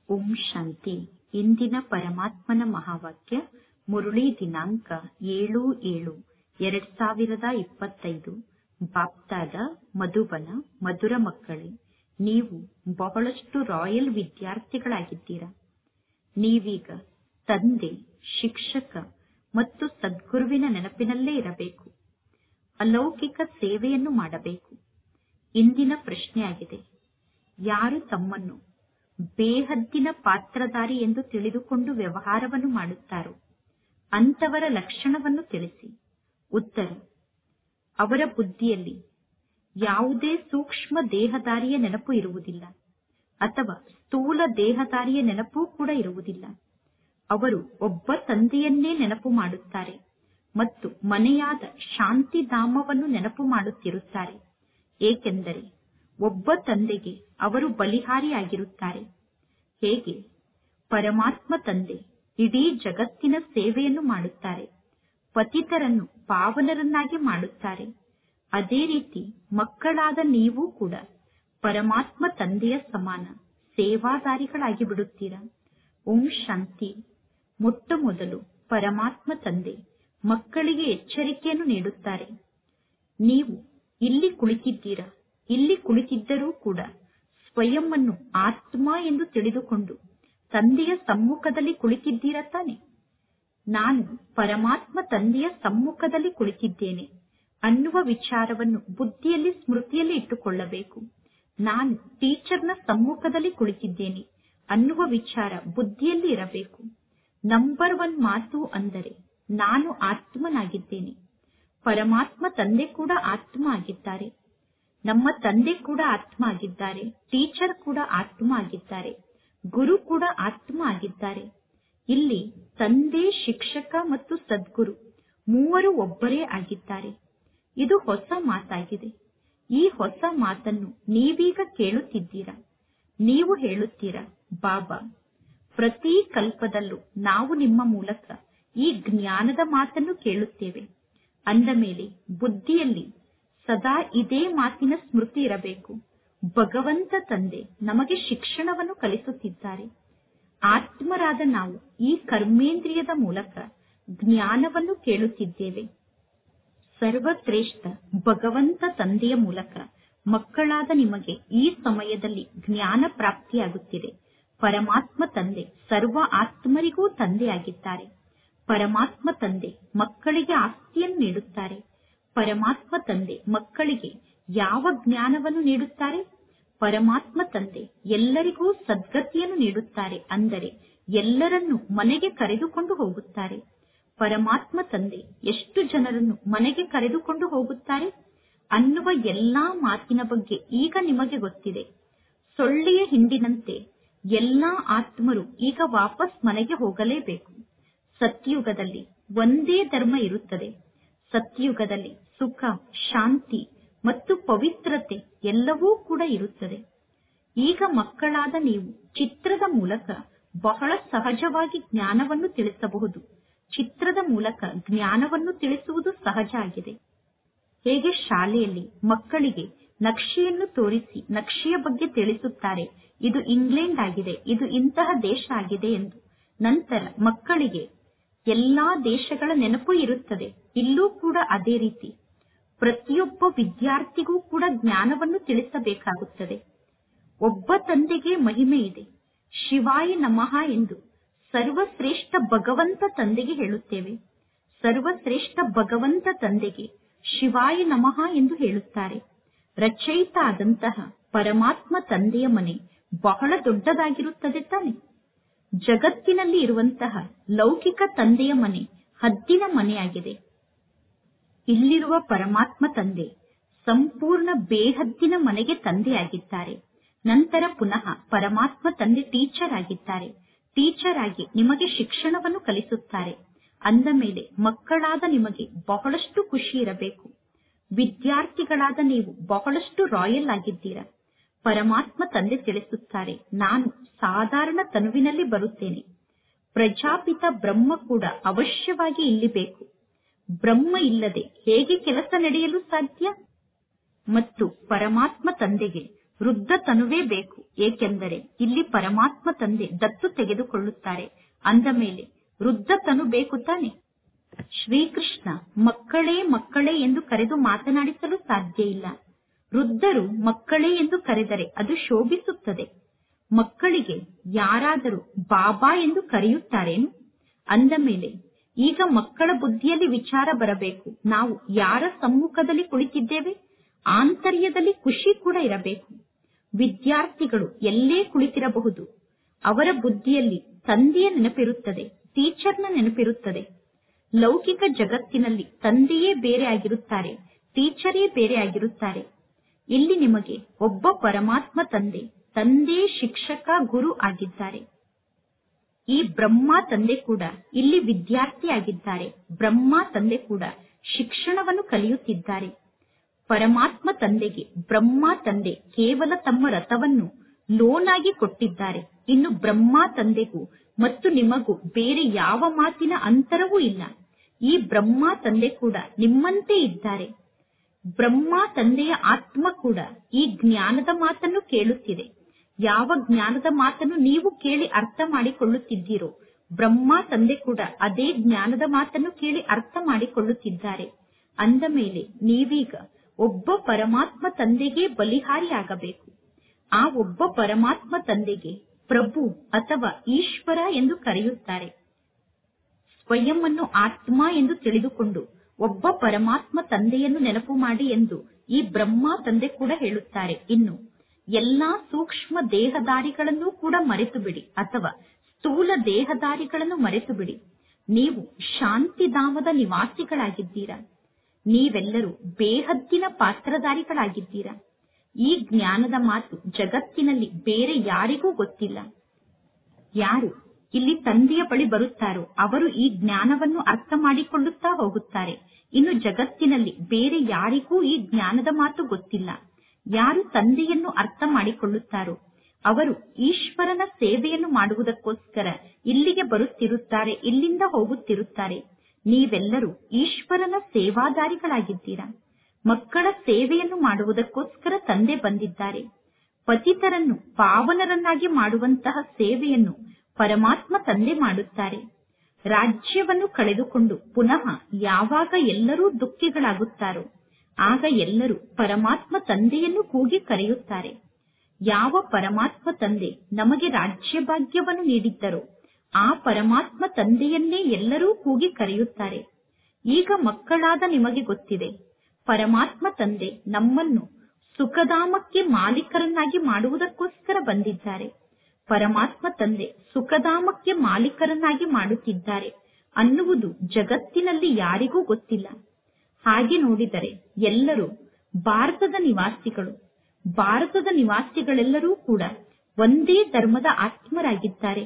ಓಂ ಶಾಂತಿ ಇಂದಿನ ಪರಮಾತ್ಮನ ಮಹಾವಾಕ್ಯ ಮುರುಳಿ ದಿನಾಂಕ ಏಳು ಏಳು ಎರಡ್ ಸಾವಿರದ ಇಪ್ಪತ್ತೈದು ಬಾಪ್ತಾದ ಮಧುಬನ ಮಧುರ ಮಕ್ಕಳೇ ನೀವು ಬಹಳಷ್ಟು ರಾಯಲ್ ವಿದ್ಯಾರ್ಥಿಗಳಾಗಿದ್ದೀರಾ ನೀವೀಗ ತಂದೆ ಶಿಕ್ಷಕ ಮತ್ತು ಸದ್ಗುರುವಿನ ನೆನಪಿನಲ್ಲೇ ಇರಬೇಕು ಅಲೌಕಿಕ ಸೇವೆಯನ್ನು ಮಾಡಬೇಕು ಇಂದಿನ ಪ್ರಶ್ನೆಯಾಗಿದೆ ಯಾರು ತಮ್ಮನ್ನು ಬೇಹದ್ದಿನ ಪಾತ್ರಧಾರಿ ಎಂದು ತಿಳಿದುಕೊಂಡು ವ್ಯವಹಾರವನ್ನು ಮಾಡುತ್ತಾರೋ ಅಂತವರ ಲಕ್ಷಣವನ್ನು ತಿಳಿಸಿ ಉತ್ತರ ಅವರ ಬುದ್ಧಿಯಲ್ಲಿ ಯಾವುದೇ ಸೂಕ್ಷ್ಮ ದೇಹಧಾರಿಯ ನೆನಪು ಇರುವುದಿಲ್ಲ ಅಥವಾ ಸ್ಥೂಲ ದೇಹಧಾರಿಯ ನೆನಪೂ ಕೂಡ ಇರುವುದಿಲ್ಲ ಅವರು ಒಬ್ಬ ತಂದೆಯನ್ನೇ ನೆನಪು ಮಾಡುತ್ತಾರೆ ಮತ್ತು ಮನೆಯಾದ ಶಾಂತಿಧಾಮವನ್ನು ನೆನಪು ಮಾಡುತ್ತಿರುತ್ತಾರೆ ಏಕೆಂದರೆ ಒಬ್ಬ ತಂದೆಗೆ ಅವರು ಬಲಿಹಾರಿಯಾಗಿರುತ್ತಾರೆ ಹೇಗೆ ಪರಮಾತ್ಮ ತಂದೆ ಇಡೀ ಜಗತ್ತಿನ ಸೇವೆಯನ್ನು ಮಾಡುತ್ತಾರೆ ಪತಿತರನ್ನು ಪಾವನರನ್ನಾಗಿ ಮಾಡುತ್ತಾರೆ ಅದೇ ರೀತಿ ಮಕ್ಕಳಾದ ನೀವು ಕೂಡ ಪರಮಾತ್ಮ ತಂದೆಯ ಸಮಾನ ಸೇವಾದಾರಿಗಳಾಗಿ ಬಿಡುತ್ತೀರಾ ಓಂ ಶಾಂತಿ ಮೊಟ್ಟ ಮೊದಲು ಪರಮಾತ್ಮ ತಂದೆ ಮಕ್ಕಳಿಗೆ ಎಚ್ಚರಿಕೆಯನ್ನು ನೀಡುತ್ತಾರೆ ನೀವು ಇಲ್ಲಿ ಕುಳಿತಿದ್ದೀರಾ ಇಲ್ಲಿ ಕುಳಿತಿದ್ದರೂ ಕೂಡ ಸ್ವಯಂ ಅನ್ನು ಆತ್ಮ ಎಂದು ತಿಳಿದುಕೊಂಡು ತಂದೆಯ ಸಮ್ಮುಖದಲ್ಲಿ ಕುಳಿತಿದ್ದೀರಾ ತಾನೆ ನಾನು ಪರಮಾತ್ಮ ತಂದೆಯ ಸಮ್ಮುಖದಲ್ಲಿ ಕುಳಿತಿದ್ದೇನೆ ಅನ್ನುವ ವಿಚಾರವನ್ನು ಬುದ್ಧಿಯಲ್ಲಿ ಸ್ಮೃತಿಯಲ್ಲಿ ಇಟ್ಟುಕೊಳ್ಳಬೇಕು ನಾನು ಟೀಚರ್ನ ಸಮ್ಮುಖದಲ್ಲಿ ಕುಳಿತಿದ್ದೇನೆ ಅನ್ನುವ ವಿಚಾರ ಬುದ್ಧಿಯಲ್ಲಿ ಇರಬೇಕು ನಂಬರ್ ಒನ್ ಮಾತು ಅಂದರೆ ನಾನು ಆತ್ಮನಾಗಿದ್ದೇನೆ ಪರಮಾತ್ಮ ತಂದೆ ಕೂಡ ಆತ್ಮ ಆಗಿದ್ದಾರೆ ನಮ್ಮ ತಂದೆ ಕೂಡ ಆತ್ಮ ಆಗಿದ್ದಾರೆ ಟೀಚರ್ ಕೂಡ ಆತ್ಮ ಆಗಿದ್ದಾರೆ ಗುರು ಕೂಡ ಆತ್ಮ ಆಗಿದ್ದಾರೆ ಇಲ್ಲಿ ತಂದೆ ಶಿಕ್ಷಕ ಮತ್ತು ಸದ್ಗುರು ಮೂವರು ಒಬ್ಬರೇ ಆಗಿದ್ದಾರೆ ಇದು ಹೊಸ ಮಾತಾಗಿದೆ ಈ ಹೊಸ ಮಾತನ್ನು ನೀವೀಗ ಕೇಳುತ್ತಿದ್ದೀರಾ ನೀವು ಹೇಳುತ್ತೀರಾ ಬಾಬಾ ಪ್ರತಿ ಕಲ್ಪದಲ್ಲೂ ನಾವು ನಿಮ್ಮ ಮೂಲಕ ಈ ಜ್ಞಾನದ ಮಾತನ್ನು ಕೇಳುತ್ತೇವೆ ಅಂದ ಮೇಲೆ ಬುದ್ಧಿಯಲ್ಲಿ ಸದಾ ಇದೇ ಮಾತಿನ ಸ್ಮೃತಿ ಇರಬೇಕು ಭಗವಂತ ತಂದೆ ನಮಗೆ ಶಿಕ್ಷಣವನ್ನು ಕಲಿಸುತ್ತಿದ್ದಾರೆ ಆತ್ಮರಾದ ನಾವು ಈ ಕರ್ಮೇಂದ್ರಿಯದ ಮೂಲಕ ಜ್ಞಾನವನ್ನು ಕೇಳುತ್ತಿದ್ದೇವೆ ಸರ್ವಶ್ರೇಷ್ಠ ಭಗವಂತ ತಂದೆಯ ಮೂಲಕ ಮಕ್ಕಳಾದ ನಿಮಗೆ ಈ ಸಮಯದಲ್ಲಿ ಜ್ಞಾನ ಪ್ರಾಪ್ತಿಯಾಗುತ್ತಿದೆ ಪರಮಾತ್ಮ ತಂದೆ ಸರ್ವ ಆತ್ಮರಿಗೂ ತಂದೆಯಾಗಿದ್ದಾರೆ ಪರಮಾತ್ಮ ತಂದೆ ಮಕ್ಕಳಿಗೆ ಆಸ್ತಿಯನ್ನು ನೀಡುತ್ತಾರೆ ಪರಮಾತ್ಮ ತಂದೆ ಮಕ್ಕಳಿಗೆ ಯಾವ ಜ್ಞಾನವನ್ನು ನೀಡುತ್ತಾರೆ ಪರಮಾತ್ಮ ತಂದೆ ಎಲ್ಲರಿಗೂ ಸದ್ಗತಿಯನ್ನು ನೀಡುತ್ತಾರೆ ಅಂದರೆ ಎಲ್ಲರನ್ನು ಮನೆಗೆ ಕರೆದುಕೊಂಡು ಹೋಗುತ್ತಾರೆ ಪರಮಾತ್ಮ ತಂದೆ ಎಷ್ಟು ಜನರನ್ನು ಮನೆಗೆ ಕರೆದುಕೊಂಡು ಹೋಗುತ್ತಾರೆ ಅನ್ನುವ ಎಲ್ಲಾ ಮಾತಿನ ಬಗ್ಗೆ ಈಗ ನಿಮಗೆ ಗೊತ್ತಿದೆ ಸೊಳ್ಳೆಯ ಹಿಂಡಿನಂತೆ ಎಲ್ಲಾ ಆತ್ಮರು ಈಗ ವಾಪಸ್ ಮನೆಗೆ ಹೋಗಲೇಬೇಕು ಸತ್ಯುಗದಲ್ಲಿ ಒಂದೇ ಧರ್ಮ ಇರುತ್ತದೆ ಸತ್ಯುಗದಲ್ಲಿ ಸುಖ ಶಾಂತಿ ಮತ್ತು ಪವಿತ್ರತೆ ಎಲ್ಲವೂ ಕೂಡ ಇರುತ್ತದೆ ಈಗ ಮಕ್ಕಳಾದ ನೀವು ಚಿತ್ರದ ಮೂಲಕ ಬಹಳ ಸಹಜವಾಗಿ ಜ್ಞಾನವನ್ನು ತಿಳಿಸಬಹುದು ಚಿತ್ರದ ಮೂಲಕ ಜ್ಞಾನವನ್ನು ತಿಳಿಸುವುದು ಸಹಜ ಆಗಿದೆ ಹೇಗೆ ಶಾಲೆಯಲ್ಲಿ ಮಕ್ಕಳಿಗೆ ನಕ್ಷೆಯನ್ನು ತೋರಿಸಿ ನಕ್ಷೆಯ ಬಗ್ಗೆ ತಿಳಿಸುತ್ತಾರೆ ಇದು ಇಂಗ್ಲೆಂಡ್ ಆಗಿದೆ ಇದು ಇಂತಹ ದೇಶ ಆಗಿದೆ ಎಂದು ನಂತರ ಮಕ್ಕಳಿಗೆ ಎಲ್ಲಾ ದೇಶಗಳ ನೆನಪು ಇರುತ್ತದೆ ಇಲ್ಲೂ ಕೂಡ ಅದೇ ರೀತಿ ಪ್ರತಿಯೊಬ್ಬ ವಿದ್ಯಾರ್ಥಿಗೂ ಕೂಡ ಜ್ಞಾನವನ್ನು ತಿಳಿಸಬೇಕಾಗುತ್ತದೆ ಒಬ್ಬ ತಂದೆಗೆ ಮಹಿಮೆ ಇದೆ ಶಿವಾಯ ನಮಃ ಎಂದು ಸರ್ವಶ್ರೇಷ್ಠ ಭಗವಂತ ತಂದೆಗೆ ಹೇಳುತ್ತೇವೆ ಸರ್ವಶ್ರೇಷ್ಠ ಭಗವಂತ ತಂದೆಗೆ ಶಿವಾಯ ನಮಃ ಎಂದು ಹೇಳುತ್ತಾರೆ ರಚಯಿತ ಆದಂತಹ ಪರಮಾತ್ಮ ತಂದೆಯ ಮನೆ ಬಹಳ ದೊಡ್ಡದಾಗಿರುತ್ತದೆ ತಾನೆ ಜಗತ್ತಿನಲ್ಲಿ ಇರುವಂತಹ ಲೌಕಿಕ ತಂದೆಯ ಮನೆ ಹದ್ದಿನ ಮನೆಯಾಗಿದೆ ಇಲ್ಲಿರುವ ಪರಮಾತ್ಮ ತಂದೆ ಸಂಪೂರ್ಣ ಬೇಹದ್ದಿನ ಮನೆಗೆ ತಂದೆಯಾಗಿದ್ದಾರೆ ನಂತರ ಪುನಃ ಪರಮಾತ್ಮ ತಂದೆ ಟೀಚರ್ ಆಗಿದ್ದಾರೆ ಟೀಚರ್ ಆಗಿ ನಿಮಗೆ ಶಿಕ್ಷಣವನ್ನು ಕಲಿಸುತ್ತಾರೆ ಅಂದ ಮೇಲೆ ಮಕ್ಕಳಾದ ನಿಮಗೆ ಬಹಳಷ್ಟು ಖುಷಿ ಇರಬೇಕು ವಿದ್ಯಾರ್ಥಿಗಳಾದ ನೀವು ಬಹಳಷ್ಟು ರಾಯಲ್ ಆಗಿದ್ದೀರಾ ಪರಮಾತ್ಮ ತಂದೆ ತಿಳಿಸುತ್ತಾರೆ ನಾನು ಸಾಧಾರಣ ತನುವಿನಲ್ಲಿ ಬರುತ್ತೇನೆ ಪ್ರಜಾಪಿತ ಬ್ರಹ್ಮ ಕೂಡ ಅವಶ್ಯವಾಗಿ ಇಲ್ಲಿ ಬೇಕು ಬ್ರಹ್ಮ ಇಲ್ಲದೆ ಹೇಗೆ ಕೆಲಸ ನಡೆಯಲು ಸಾಧ್ಯ ಮತ್ತು ಪರಮಾತ್ಮ ತಂದೆಗೆ ವೃದ್ಧ ತನುವೇ ಬೇಕು ಏಕೆಂದರೆ ಇಲ್ಲಿ ಪರಮಾತ್ಮ ತಂದೆ ದತ್ತು ತೆಗೆದುಕೊಳ್ಳುತ್ತಾರೆ ಅಂದ ಮೇಲೆ ವೃದ್ಧ ತನು ಬೇಕು ತಾನೆ ಶ್ರೀಕೃಷ್ಣ ಮಕ್ಕಳೇ ಮಕ್ಕಳೇ ಎಂದು ಕರೆದು ಮಾತನಾಡಿಸಲು ಸಾಧ್ಯ ಇಲ್ಲ ವೃದ್ಧರು ಮಕ್ಕಳೇ ಎಂದು ಕರೆದರೆ ಅದು ಶೋಭಿಸುತ್ತದೆ ಮಕ್ಕಳಿಗೆ ಯಾರಾದರೂ ಬಾಬಾ ಎಂದು ಕರೆಯುತ್ತಾರೇನು ಅಂದ ಮೇಲೆ ಈಗ ಮಕ್ಕಳ ಬುದ್ಧಿಯಲ್ಲಿ ವಿಚಾರ ಬರಬೇಕು ನಾವು ಯಾರ ಸಮ್ಮುಖದಲ್ಲಿ ಕುಳಿತಿದ್ದೇವೆ ಆಂತರ್ಯದಲ್ಲಿ ಖುಷಿ ಕೂಡ ಇರಬೇಕು ವಿದ್ಯಾರ್ಥಿಗಳು ಎಲ್ಲೇ ಕುಳಿತಿರಬಹುದು ಅವರ ಬುದ್ಧಿಯಲ್ಲಿ ತಂದೆಯ ನೆನಪಿರುತ್ತದೆ ಟೀಚರ್ನ ನೆನಪಿರುತ್ತದೆ ಲೌಕಿಕ ಜಗತ್ತಿನಲ್ಲಿ ತಂದೆಯೇ ಬೇರೆ ಆಗಿರುತ್ತಾರೆ ಟೀಚರೇ ಬೇರೆ ಆಗಿರುತ್ತಾರೆ ಇಲ್ಲಿ ನಿಮಗೆ ಒಬ್ಬ ಪರಮಾತ್ಮ ತಂದೆ ತಂದೆ ಶಿಕ್ಷಕ ಗುರು ಆಗಿದ್ದಾರೆ ಈ ಬ್ರಹ್ಮ ತಂದೆ ಕೂಡ ಇಲ್ಲಿ ವಿದ್ಯಾರ್ಥಿ ಆಗಿದ್ದಾರೆ ಬ್ರಹ್ಮ ತಂದೆ ಕೂಡ ಶಿಕ್ಷಣವನ್ನು ಕಲಿಯುತ್ತಿದ್ದಾರೆ ಪರಮಾತ್ಮ ತಂದೆಗೆ ಬ್ರಹ್ಮ ತಂದೆ ಕೇವಲ ತಮ್ಮ ರಥವನ್ನು ಲೋನ್ ಆಗಿ ಕೊಟ್ಟಿದ್ದಾರೆ ಇನ್ನು ಬ್ರಹ್ಮ ತಂದೆಗೂ ಮತ್ತು ನಿಮಗೂ ಬೇರೆ ಯಾವ ಮಾತಿನ ಅಂತರವೂ ಇಲ್ಲ ಈ ಬ್ರಹ್ಮ ತಂದೆ ಕೂಡ ನಿಮ್ಮಂತೆ ಇದ್ದಾರೆ ಬ್ರಹ್ಮ ತಂದೆಯ ಆತ್ಮ ಕೂಡ ಈ ಜ್ಞಾನದ ಮಾತನ್ನು ಕೇಳುತ್ತಿದೆ ಯಾವ ಜ್ಞಾನದ ಮಾತನ್ನು ನೀವು ಕೇಳಿ ಅರ್ಥ ಮಾಡಿಕೊಳ್ಳುತ್ತಿದ್ದೀರೋ ಬ್ರಹ್ಮ ತಂದೆ ಕೂಡ ಅದೇ ಜ್ಞಾನದ ಮಾತನ್ನು ಕೇಳಿ ಅರ್ಥ ಮಾಡಿಕೊಳ್ಳುತ್ತಿದ್ದಾರೆ ಅಂದ ಮೇಲೆ ನೀವೀಗ ಒಬ್ಬ ಪರಮಾತ್ಮ ತಂದೆಗೆ ಬಲಿಹಾರಿಯಾಗಬೇಕು ಆ ಒಬ್ಬ ಪರಮಾತ್ಮ ತಂದೆಗೆ ಪ್ರಭು ಅಥವಾ ಈಶ್ವರ ಎಂದು ಕರೆಯುತ್ತಾರೆ ಸ್ವಯಂ ಅನ್ನು ಆತ್ಮ ಎಂದು ತಿಳಿದುಕೊಂಡು ಒಬ್ಬ ಪರಮಾತ್ಮ ತಂದೆಯನ್ನು ನೆನಪು ಮಾಡಿ ಎಂದು ಈ ಬ್ರಹ್ಮ ತಂದೆ ಕೂಡ ಹೇಳುತ್ತಾರೆ ಇನ್ನು ಎಲ್ಲಾ ಸೂಕ್ಷ್ಮ ದೇಹದಾರಿಗಳನ್ನು ಕೂಡ ಮರೆತು ಬಿಡಿ ಅಥವಾ ಸ್ಥೂಲ ದೇಹದಾರಿಗಳನ್ನು ಮರೆತು ಬಿಡಿ ನೀವು ಶಾಂತಿಧಾಮದ ನಿವಾಸಿಗಳಾಗಿದ್ದೀರಾ ನೀವೆಲ್ಲರೂ ಬೇಹದ್ದಿನ ಪಾತ್ರಧಾರಿಗಳಾಗಿದ್ದೀರಾ ಈ ಜ್ಞಾನದ ಮಾತು ಜಗತ್ತಿನಲ್ಲಿ ಬೇರೆ ಯಾರಿಗೂ ಗೊತ್ತಿಲ್ಲ ಯಾರು ಇಲ್ಲಿ ತಂದೆಯ ಬಳಿ ಬರುತ್ತಾರೋ ಅವರು ಈ ಜ್ಞಾನವನ್ನು ಅರ್ಥ ಮಾಡಿಕೊಳ್ಳುತ್ತಾ ಹೋಗುತ್ತಾರೆ ಇನ್ನು ಜಗತ್ತಿನಲ್ಲಿ ಬೇರೆ ಯಾರಿಗೂ ಈ ಜ್ಞಾನದ ಮಾತು ಗೊತ್ತಿಲ್ಲ ಯಾರು ತಂದೆಯನ್ನು ಅರ್ಥ ಮಾಡಿಕೊಳ್ಳುತ್ತಾರೋ ಅವರು ಈಶ್ವರನ ಸೇವೆಯನ್ನು ಮಾಡುವುದಕ್ಕೋಸ್ಕರ ಇಲ್ಲಿಗೆ ಬರುತ್ತಿರುತ್ತಾರೆ ಇಲ್ಲಿಂದ ಹೋಗುತ್ತಿರುತ್ತಾರೆ ನೀವೆಲ್ಲರೂ ಈಶ್ವರನ ಸೇವಾದಾರಿಗಳಾಗಿದ್ದೀರಾ ಮಕ್ಕಳ ಸೇವೆಯನ್ನು ಮಾಡುವುದಕ್ಕೋಸ್ಕರ ತಂದೆ ಬಂದಿದ್ದಾರೆ ಪತಿತರನ್ನು ಪಾವನರನ್ನಾಗಿ ಮಾಡುವಂತಹ ಸೇವೆಯನ್ನು ಪರಮಾತ್ಮ ತಂದೆ ಮಾಡುತ್ತಾರೆ ರಾಜ್ಯವನ್ನು ಕಳೆದುಕೊಂಡು ಪುನಃ ಯಾವಾಗ ಎಲ್ಲರೂ ದುಃಖಿಗಳಾಗುತ್ತಾರೋ ಆಗ ಎಲ್ಲರೂ ಪರಮಾತ್ಮ ತಂದೆಯನ್ನು ಕೂಗಿ ಕರೆಯುತ್ತಾರೆ ಯಾವ ಪರಮಾತ್ಮ ತಂದೆ ನಮಗೆ ರಾಜ್ಯ ಭಾಗ್ಯವನ್ನು ನೀಡಿದ್ದರೋ ಆ ಪರಮಾತ್ಮ ತಂದೆಯನ್ನೇ ಎಲ್ಲರೂ ಕೂಗಿ ಕರೆಯುತ್ತಾರೆ ಈಗ ಮಕ್ಕಳಾದ ನಿಮಗೆ ಗೊತ್ತಿದೆ ಪರಮಾತ್ಮ ತಂದೆ ನಮ್ಮನ್ನು ಸುಖಧಾಮಕ್ಕೆ ಮಾಲೀಕರನ್ನಾಗಿ ಮಾಡುವುದಕ್ಕೋಸ್ಕರ ಬಂದಿದ್ದಾರೆ ಪರಮಾತ್ಮ ತಂದೆ ಸುಖಧಾಮಕ್ಕೆ ಮಾಲೀಕರನ್ನಾಗಿ ಮಾಡುತ್ತಿದ್ದಾರೆ ಅನ್ನುವುದು ಜಗತ್ತಿನಲ್ಲಿ ಯಾರಿಗೂ ಗೊತ್ತಿಲ್ಲ ಹಾಗೆ ನೋಡಿದರೆ ಎಲ್ಲರೂ ಭಾರತದ ನಿವಾಸಿಗಳು ಭಾರತದ ನಿವಾಸಿಗಳೆಲ್ಲರೂ ಕೂಡ ಒಂದೇ ಧರ್ಮದ ಆತ್ಮರಾಗಿದ್ದಾರೆ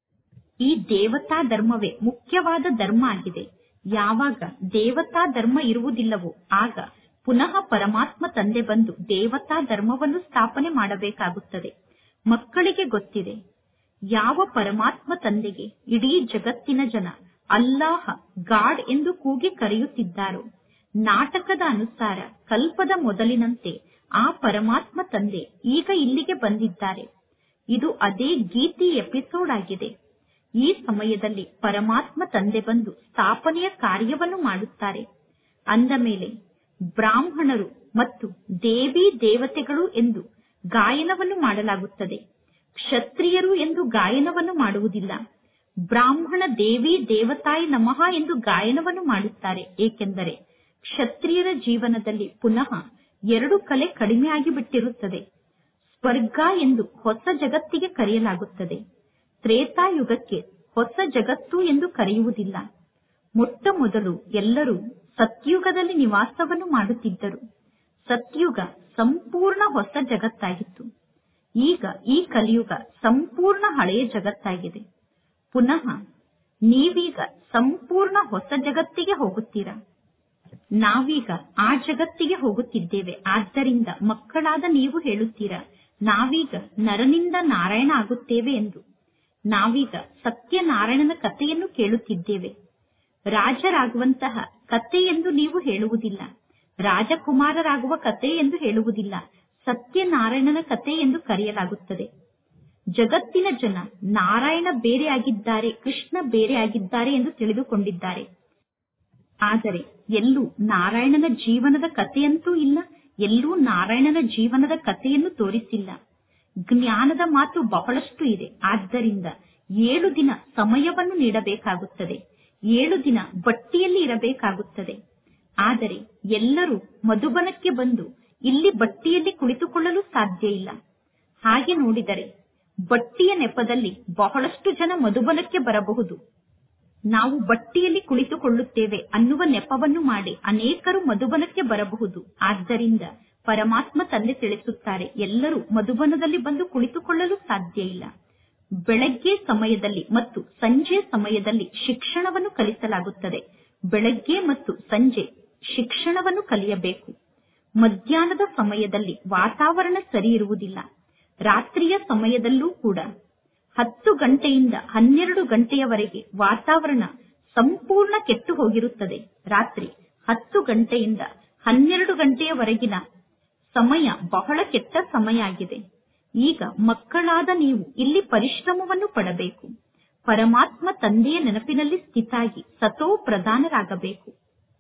ಈ ದೇವತಾ ಧರ್ಮವೇ ಮುಖ್ಯವಾದ ಧರ್ಮ ಆಗಿದೆ ಯಾವಾಗ ದೇವತಾ ಧರ್ಮ ಇರುವುದಿಲ್ಲವೋ ಆಗ ಪುನಃ ಪರಮಾತ್ಮ ತಂದೆ ಬಂದು ದೇವತಾ ಧರ್ಮವನ್ನು ಸ್ಥಾಪನೆ ಮಾಡಬೇಕಾಗುತ್ತದೆ ಮಕ್ಕಳಿಗೆ ಗೊತ್ತಿದೆ ಯಾವ ಪರಮಾತ್ಮ ತಂದೆಗೆ ಇಡೀ ಜಗತ್ತಿನ ಜನ ಅಲ್ಲಾಹ ಗಾಡ್ ಎಂದು ಕೂಗಿ ಕರೆಯುತ್ತಿದ್ದಾರೋ ನಾಟಕದ ಅನುಸಾರ ಕಲ್ಪದ ಮೊದಲಿನಂತೆ ಆ ಪರಮಾತ್ಮ ತಂದೆ ಈಗ ಇಲ್ಲಿಗೆ ಬಂದಿದ್ದಾರೆ ಇದು ಅದೇ ಗೀತಿ ಎಪಿಸೋಡ್ ಆಗಿದೆ ಈ ಸಮಯದಲ್ಲಿ ಪರಮಾತ್ಮ ತಂದೆ ಬಂದು ಸ್ಥಾಪನೆಯ ಕಾರ್ಯವನ್ನು ಮಾಡುತ್ತಾರೆ ಅಂದ ಮೇಲೆ ಬ್ರಾಹ್ಮಣರು ಮತ್ತು ದೇವಿ ದೇವತೆಗಳು ಎಂದು ಗಾಯನವನ್ನು ಮಾಡಲಾಗುತ್ತದೆ ಕ್ಷತ್ರಿಯರು ಎಂದು ಗಾಯನವನ್ನು ಮಾಡುವುದಿಲ್ಲ ಬ್ರಾಹ್ಮಣ ದೇವಿ ದೇವತಾಯ ನಮಃ ಎಂದು ಗಾಯನವನ್ನು ಮಾಡುತ್ತಾರೆ ಏಕೆಂದರೆ ಕ್ಷತ್ರಿಯರ ಜೀವನದಲ್ಲಿ ಪುನಃ ಎರಡು ಕಲೆ ಕಡಿಮೆಯಾಗಿ ಬಿಟ್ಟಿರುತ್ತದೆ ಸ್ವರ್ಗ ಎಂದು ಹೊಸ ಜಗತ್ತಿಗೆ ಕರೆಯಲಾಗುತ್ತದೆ ತ್ರೇತಾಯುಗಕ್ಕೆ ಹೊಸ ಜಗತ್ತು ಎಂದು ಕರೆಯುವುದಿಲ್ಲ ಮೊಟ್ಟ ಮೊದಲು ಎಲ್ಲರೂ ಸತ್ಯುಗದಲ್ಲಿ ನಿವಾಸವನ್ನು ಮಾಡುತ್ತಿದ್ದರು ಸತ್ಯುಗ ಸಂಪೂರ್ಣ ಹೊಸ ಜಗತ್ತಾಗಿತ್ತು ಈಗ ಈ ಕಲಿಯುಗ ಸಂಪೂರ್ಣ ಹಳೆಯ ಜಗತ್ತಾಗಿದೆ ಪುನಃ ನೀವೀಗ ಸಂಪೂರ್ಣ ಹೊಸ ಜಗತ್ತಿಗೆ ಹೋಗುತ್ತೀರಾ ನಾವೀಗ ಆ ಜಗತ್ತಿಗೆ ಹೋಗುತ್ತಿದ್ದೇವೆ ಆದ್ದರಿಂದ ಮಕ್ಕಳಾದ ನೀವು ಹೇಳುತ್ತೀರಾ ನಾವೀಗ ನರನಿಂದ ನಾರಾಯಣ ಆಗುತ್ತೇವೆ ಎಂದು ನಾವೀಗ ಸತ್ಯನಾರಾಯಣನ ಕಥೆಯನ್ನು ಕೇಳುತ್ತಿದ್ದೇವೆ ರಾಜರಾಗುವಂತಹ ಕತೆ ಎಂದು ನೀವು ಹೇಳುವುದಿಲ್ಲ ರಾಜಕುಮಾರರಾಗುವ ಕತೆ ಎಂದು ಹೇಳುವುದಿಲ್ಲ ಸತ್ಯನಾರಾಯಣನ ಕತೆ ಎಂದು ಕರೆಯಲಾಗುತ್ತದೆ ಜಗತ್ತಿನ ಜನ ನಾರಾಯಣ ಬೇರೆ ಆಗಿದ್ದಾರೆ ಕೃಷ್ಣ ಬೇರೆ ಆಗಿದ್ದಾರೆ ಎಂದು ತಿಳಿದುಕೊಂಡಿದ್ದಾರೆ ಆದರೆ ಎಲ್ಲೂ ನಾರಾಯಣನ ಜೀವನದ ಕಥೆಯಂತೂ ಇಲ್ಲ ಎಲ್ಲೂ ನಾರಾಯಣನ ಜೀವನದ ಕಥೆಯನ್ನು ತೋರಿಸಿಲ್ಲ ಜ್ಞಾನದ ಮಾತು ಬಹಳಷ್ಟು ಇದೆ ಆದ್ದರಿಂದ ಏಳು ದಿನ ಸಮಯವನ್ನು ನೀಡಬೇಕಾಗುತ್ತದೆ ಏಳು ದಿನ ಬಟ್ಟಿಯಲ್ಲಿ ಇರಬೇಕಾಗುತ್ತದೆ ಆದರೆ ಎಲ್ಲರೂ ಮಧುಬನಕ್ಕೆ ಬಂದು ಇಲ್ಲಿ ಬಟ್ಟಿಯಲ್ಲಿ ಕುಳಿತುಕೊಳ್ಳಲು ಸಾಧ್ಯ ಇಲ್ಲ ಹಾಗೆ ನೋಡಿದರೆ ಬಟ್ಟಿಯ ನೆಪದಲ್ಲಿ ಬಹಳಷ್ಟು ಜನ ಮಧುಬನಕ್ಕೆ ಬರಬಹುದು ನಾವು ಬಟ್ಟಿಯಲ್ಲಿ ಕುಳಿತುಕೊಳ್ಳುತ್ತೇವೆ ಅನ್ನುವ ನೆಪವನ್ನು ಮಾಡಿ ಅನೇಕರು ಮಧುಬನಕ್ಕೆ ಬರಬಹುದು ಆದ್ದರಿಂದ ಪರಮಾತ್ಮ ತಂದೆ ತಿಳಿಸುತ್ತಾರೆ ಎಲ್ಲರೂ ಮಧುಬನದಲ್ಲಿ ಬಂದು ಕುಳಿತುಕೊಳ್ಳಲು ಸಾಧ್ಯ ಇಲ್ಲ ಬೆಳಗ್ಗೆ ಸಮಯದಲ್ಲಿ ಮತ್ತು ಸಂಜೆ ಸಮಯದಲ್ಲಿ ಶಿಕ್ಷಣವನ್ನು ಕಲಿಸಲಾಗುತ್ತದೆ ಬೆಳಗ್ಗೆ ಮತ್ತು ಸಂಜೆ ಶಿಕ್ಷಣವನ್ನು ಕಲಿಯಬೇಕು ಮಧ್ಯಾಹ್ನದ ಸಮಯದಲ್ಲಿ ವಾತಾವರಣ ಸರಿ ಇರುವುದಿಲ್ಲ ರಾತ್ರಿಯ ಸಮಯದಲ್ಲೂ ಕೂಡ ಹತ್ತು ಗಂಟೆಯಿಂದ ಹನ್ನೆರಡು ಗಂಟೆಯವರೆಗೆ ವಾತಾವರಣ ಸಂಪೂರ್ಣ ಕೆಟ್ಟು ಹೋಗಿರುತ್ತದೆ ರಾತ್ರಿ ಹತ್ತು ಗಂಟೆಯಿಂದ ಹನ್ನೆರಡು ಗಂಟೆಯವರೆಗಿನ ಸಮಯ ಬಹಳ ಕೆಟ್ಟ ಸಮಯ ಆಗಿದೆ ಈಗ ಮಕ್ಕಳಾದ ನೀವು ಇಲ್ಲಿ ಪರಿಶ್ರಮವನ್ನು ಪಡಬೇಕು ಪರಮಾತ್ಮ ತಂದೆಯ ನೆನಪಿನಲ್ಲಿ ಸ್ಥಿತಾಗಿ ಸತೋ ಪ್ರಧಾನರಾಗಬೇಕು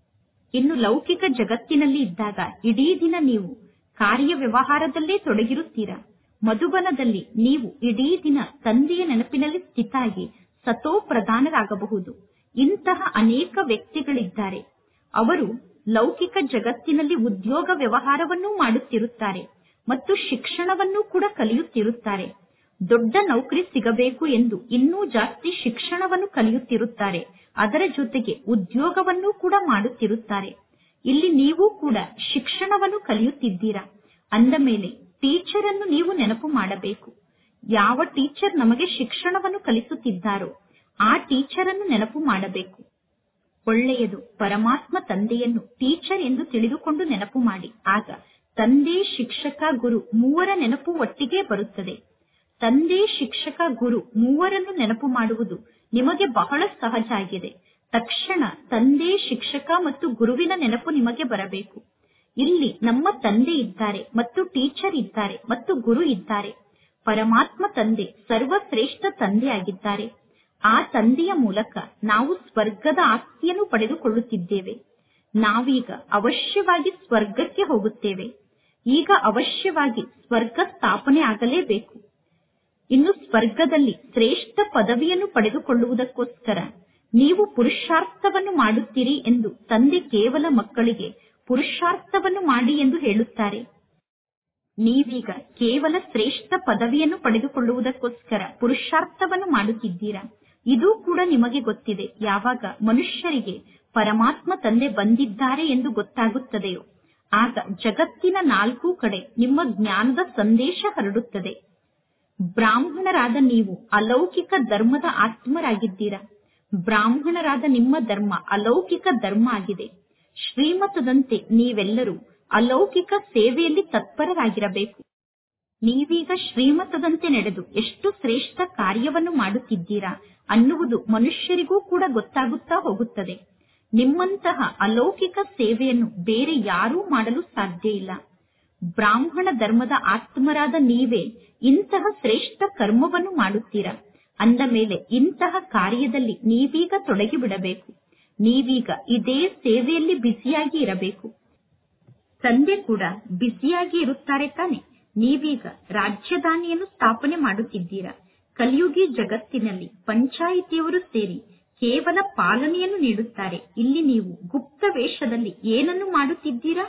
ಇನ್ನು ಲೌಕಿಕ ಜಗತ್ತಿನಲ್ಲಿ ಇದ್ದಾಗ ಇಡೀ ದಿನ ನೀವು ಕಾರ್ಯ ವ್ಯವಹಾರದಲ್ಲೇ ತೊಡಗಿರುತ್ತೀರಾ ಮಧುಬನದಲ್ಲಿ ನೀವು ಇಡೀ ದಿನ ತಂದೆಯ ನೆನಪಿನಲ್ಲಿ ಸ್ಥಿತಾಗಿ ಸತೋ ಪ್ರಧಾನರಾಗಬಹುದು ಇಂತಹ ಅನೇಕ ವ್ಯಕ್ತಿಗಳಿದ್ದಾರೆ ಅವರು ಲೌಕಿಕ ಜಗತ್ತಿನಲ್ಲಿ ಉದ್ಯೋಗ ವ್ಯವಹಾರವನ್ನೂ ಮಾಡುತ್ತಿರುತ್ತಾರೆ ಮತ್ತು ಶಿಕ್ಷಣವನ್ನೂ ಕೂಡ ಕಲಿಯುತ್ತಿರುತ್ತಾರೆ ದೊಡ್ಡ ನೌಕರಿ ಸಿಗಬೇಕು ಎಂದು ಇನ್ನೂ ಜಾಸ್ತಿ ಶಿಕ್ಷಣವನ್ನು ಕಲಿಯುತ್ತಿರುತ್ತಾರೆ ಅದರ ಜೊತೆಗೆ ಉದ್ಯೋಗವನ್ನೂ ಕೂಡ ಮಾಡುತ್ತಿರುತ್ತಾರೆ ಇಲ್ಲಿ ನೀವು ಕೂಡ ಶಿಕ್ಷಣವನ್ನು ಕಲಿಯುತ್ತಿದ್ದೀರಾ ಅಂದ ಮೇಲೆ ಟೀಚರ್ ಅನ್ನು ನೀವು ನೆನಪು ಮಾಡಬೇಕು ಯಾವ ಟೀಚರ್ ನಮಗೆ ಶಿಕ್ಷಣವನ್ನು ಕಲಿಸುತ್ತಿದ್ದಾರೋ ಆ ಟೀಚರ್ ಅನ್ನು ನೆನಪು ಮಾಡಬೇಕು ಒಳ್ಳೆಯದು ಪರಮಾತ್ಮ ತಂದೆಯನ್ನು ಟೀಚರ್ ಎಂದು ತಿಳಿದುಕೊಂಡು ನೆನಪು ಮಾಡಿ ಆಗ ತಂದೆ ಶಿಕ್ಷಕ ಗುರು ಮೂವರ ನೆನಪು ಒಟ್ಟಿಗೆ ಬರುತ್ತದೆ ತಂದೆ ಶಿಕ್ಷಕ ಗುರು ಮೂವರನ್ನು ನೆನಪು ಮಾಡುವುದು ನಿಮಗೆ ಬಹಳ ಸಹಜ ಆಗಿದೆ ತಕ್ಷಣ ತಂದೆ ಶಿಕ್ಷಕ ಮತ್ತು ಗುರುವಿನ ನೆನಪು ನಿಮಗೆ ಬರಬೇಕು ಇಲ್ಲಿ ನಮ್ಮ ತಂದೆ ಇದ್ದಾರೆ ಮತ್ತು ಟೀಚರ್ ಇದ್ದಾರೆ ಮತ್ತು ಗುರು ಇದ್ದಾರೆ ಪರಮಾತ್ಮ ತಂದೆ ಸರ್ವಶ್ರೇಷ್ಠ ತಂದೆ ಆಗಿದ್ದಾರೆ ಆ ತಂದೆಯ ಮೂಲಕ ನಾವು ಸ್ವರ್ಗದ ಆಸ್ತಿಯನ್ನು ಪಡೆದುಕೊಳ್ಳುತ್ತಿದ್ದೇವೆ ನಾವೀಗ ಅವಶ್ಯವಾಗಿ ಸ್ವರ್ಗಕ್ಕೆ ಹೋಗುತ್ತೇವೆ ಈಗ ಅವಶ್ಯವಾಗಿ ಸ್ವರ್ಗ ಸ್ಥಾಪನೆ ಆಗಲೇಬೇಕು ಇನ್ನು ಸ್ವರ್ಗದಲ್ಲಿ ಶ್ರೇಷ್ಠ ಪದವಿಯನ್ನು ಪಡೆದುಕೊಳ್ಳುವುದಕ್ಕೋಸ್ಕರ ನೀವು ಪುರುಷಾರ್ಥವನ್ನು ಮಾಡುತ್ತೀರಿ ಎಂದು ತಂದೆ ಕೇವಲ ಮಕ್ಕಳಿಗೆ ಪುರುಷಾರ್ಥವನ್ನು ಮಾಡಿ ಎಂದು ಹೇಳುತ್ತಾರೆ ನೀವೀಗ ಕೇವಲ ಶ್ರೇಷ್ಠ ಪದವಿಯನ್ನು ಪಡೆದುಕೊಳ್ಳುವುದಕ್ಕೋಸ್ಕರ ಪುರುಷಾರ್ಥವನ್ನು ಮಾಡುತ್ತಿದ್ದೀರಾ ಇದು ಕೂಡ ನಿಮಗೆ ಗೊತ್ತಿದೆ ಯಾವಾಗ ಮನುಷ್ಯರಿಗೆ ಪರಮಾತ್ಮ ತಂದೆ ಬಂದಿದ್ದಾರೆ ಎಂದು ಗೊತ್ತಾಗುತ್ತದೆಯೋ ಆಗ ಜಗತ್ತಿನ ನಾಲ್ಕು ಕಡೆ ನಿಮ್ಮ ಜ್ಞಾನದ ಸಂದೇಶ ಹರಡುತ್ತದೆ ಬ್ರಾಹ್ಮಣರಾದ ನೀವು ಅಲೌಕಿಕ ಧರ್ಮದ ಆತ್ಮರಾಗಿದ್ದೀರಾ ಬ್ರಾಹ್ಮಣರಾದ ನಿಮ್ಮ ಧರ್ಮ ಅಲೌಕಿಕ ಧರ್ಮ ಆಗಿದೆ ಶ್ರೀಮತದಂತೆ ನೀವೆಲ್ಲರೂ ಅಲೌಕಿಕ ಸೇವೆಯಲ್ಲಿ ತತ್ಪರರಾಗಿರಬೇಕು ನೀವೀಗ ಶ್ರೀಮತದಂತೆ ನಡೆದು ಎಷ್ಟು ಶ್ರೇಷ್ಠ ಕಾರ್ಯವನ್ನು ಮಾಡುತ್ತಿದ್ದೀರಾ ಅನ್ನುವುದು ಮನುಷ್ಯರಿಗೂ ಕೂಡ ಗೊತ್ತಾಗುತ್ತಾ ಹೋಗುತ್ತದೆ ನಿಮ್ಮಂತಹ ಅಲೌಕಿಕ ಸೇವೆಯನ್ನು ಬೇರೆ ಯಾರೂ ಮಾಡಲು ಸಾಧ್ಯ ಇಲ್ಲ ಬ್ರಾಹ್ಮಣ ಧರ್ಮದ ಆತ್ಮರಾದ ನೀವೇ ಇಂತಹ ಶ್ರೇಷ್ಠ ಕರ್ಮವನ್ನು ಮಾಡುತ್ತೀರಾ ಅಂದ ಮೇಲೆ ಇಂತಹ ಕಾರ್ಯದಲ್ಲಿ ನೀವೀಗ ತೊಡಗಿಬಿಡಬೇಕು ನೀವೀಗ ಇದೇ ಸೇವೆಯಲ್ಲಿ ಬ್ಯುಸಿಯಾಗಿ ಇರಬೇಕು ತಂದೆ ಕೂಡ ಬ್ಯುಸಿಯಾಗಿ ಇರುತ್ತಾರೆ ತಾನೆ ನೀವೀಗ ರಾಜ್ಯಧಾನಿಯನ್ನು ಸ್ಥಾಪನೆ ಮಾಡುತ್ತಿದ್ದೀರಾ ಕಲಿಯುಗಿ ಜಗತ್ತಿನಲ್ಲಿ ಪಂಚಾಯಿತಿಯವರು ಸೇರಿ ಕೇವಲ ಪಾಲನೆಯನ್ನು ನೀಡುತ್ತಾರೆ ಇಲ್ಲಿ ನೀವು ಗುಪ್ತ ವೇಷದಲ್ಲಿ ಏನನ್ನು ಮಾಡುತ್ತಿದ್ದೀರಾ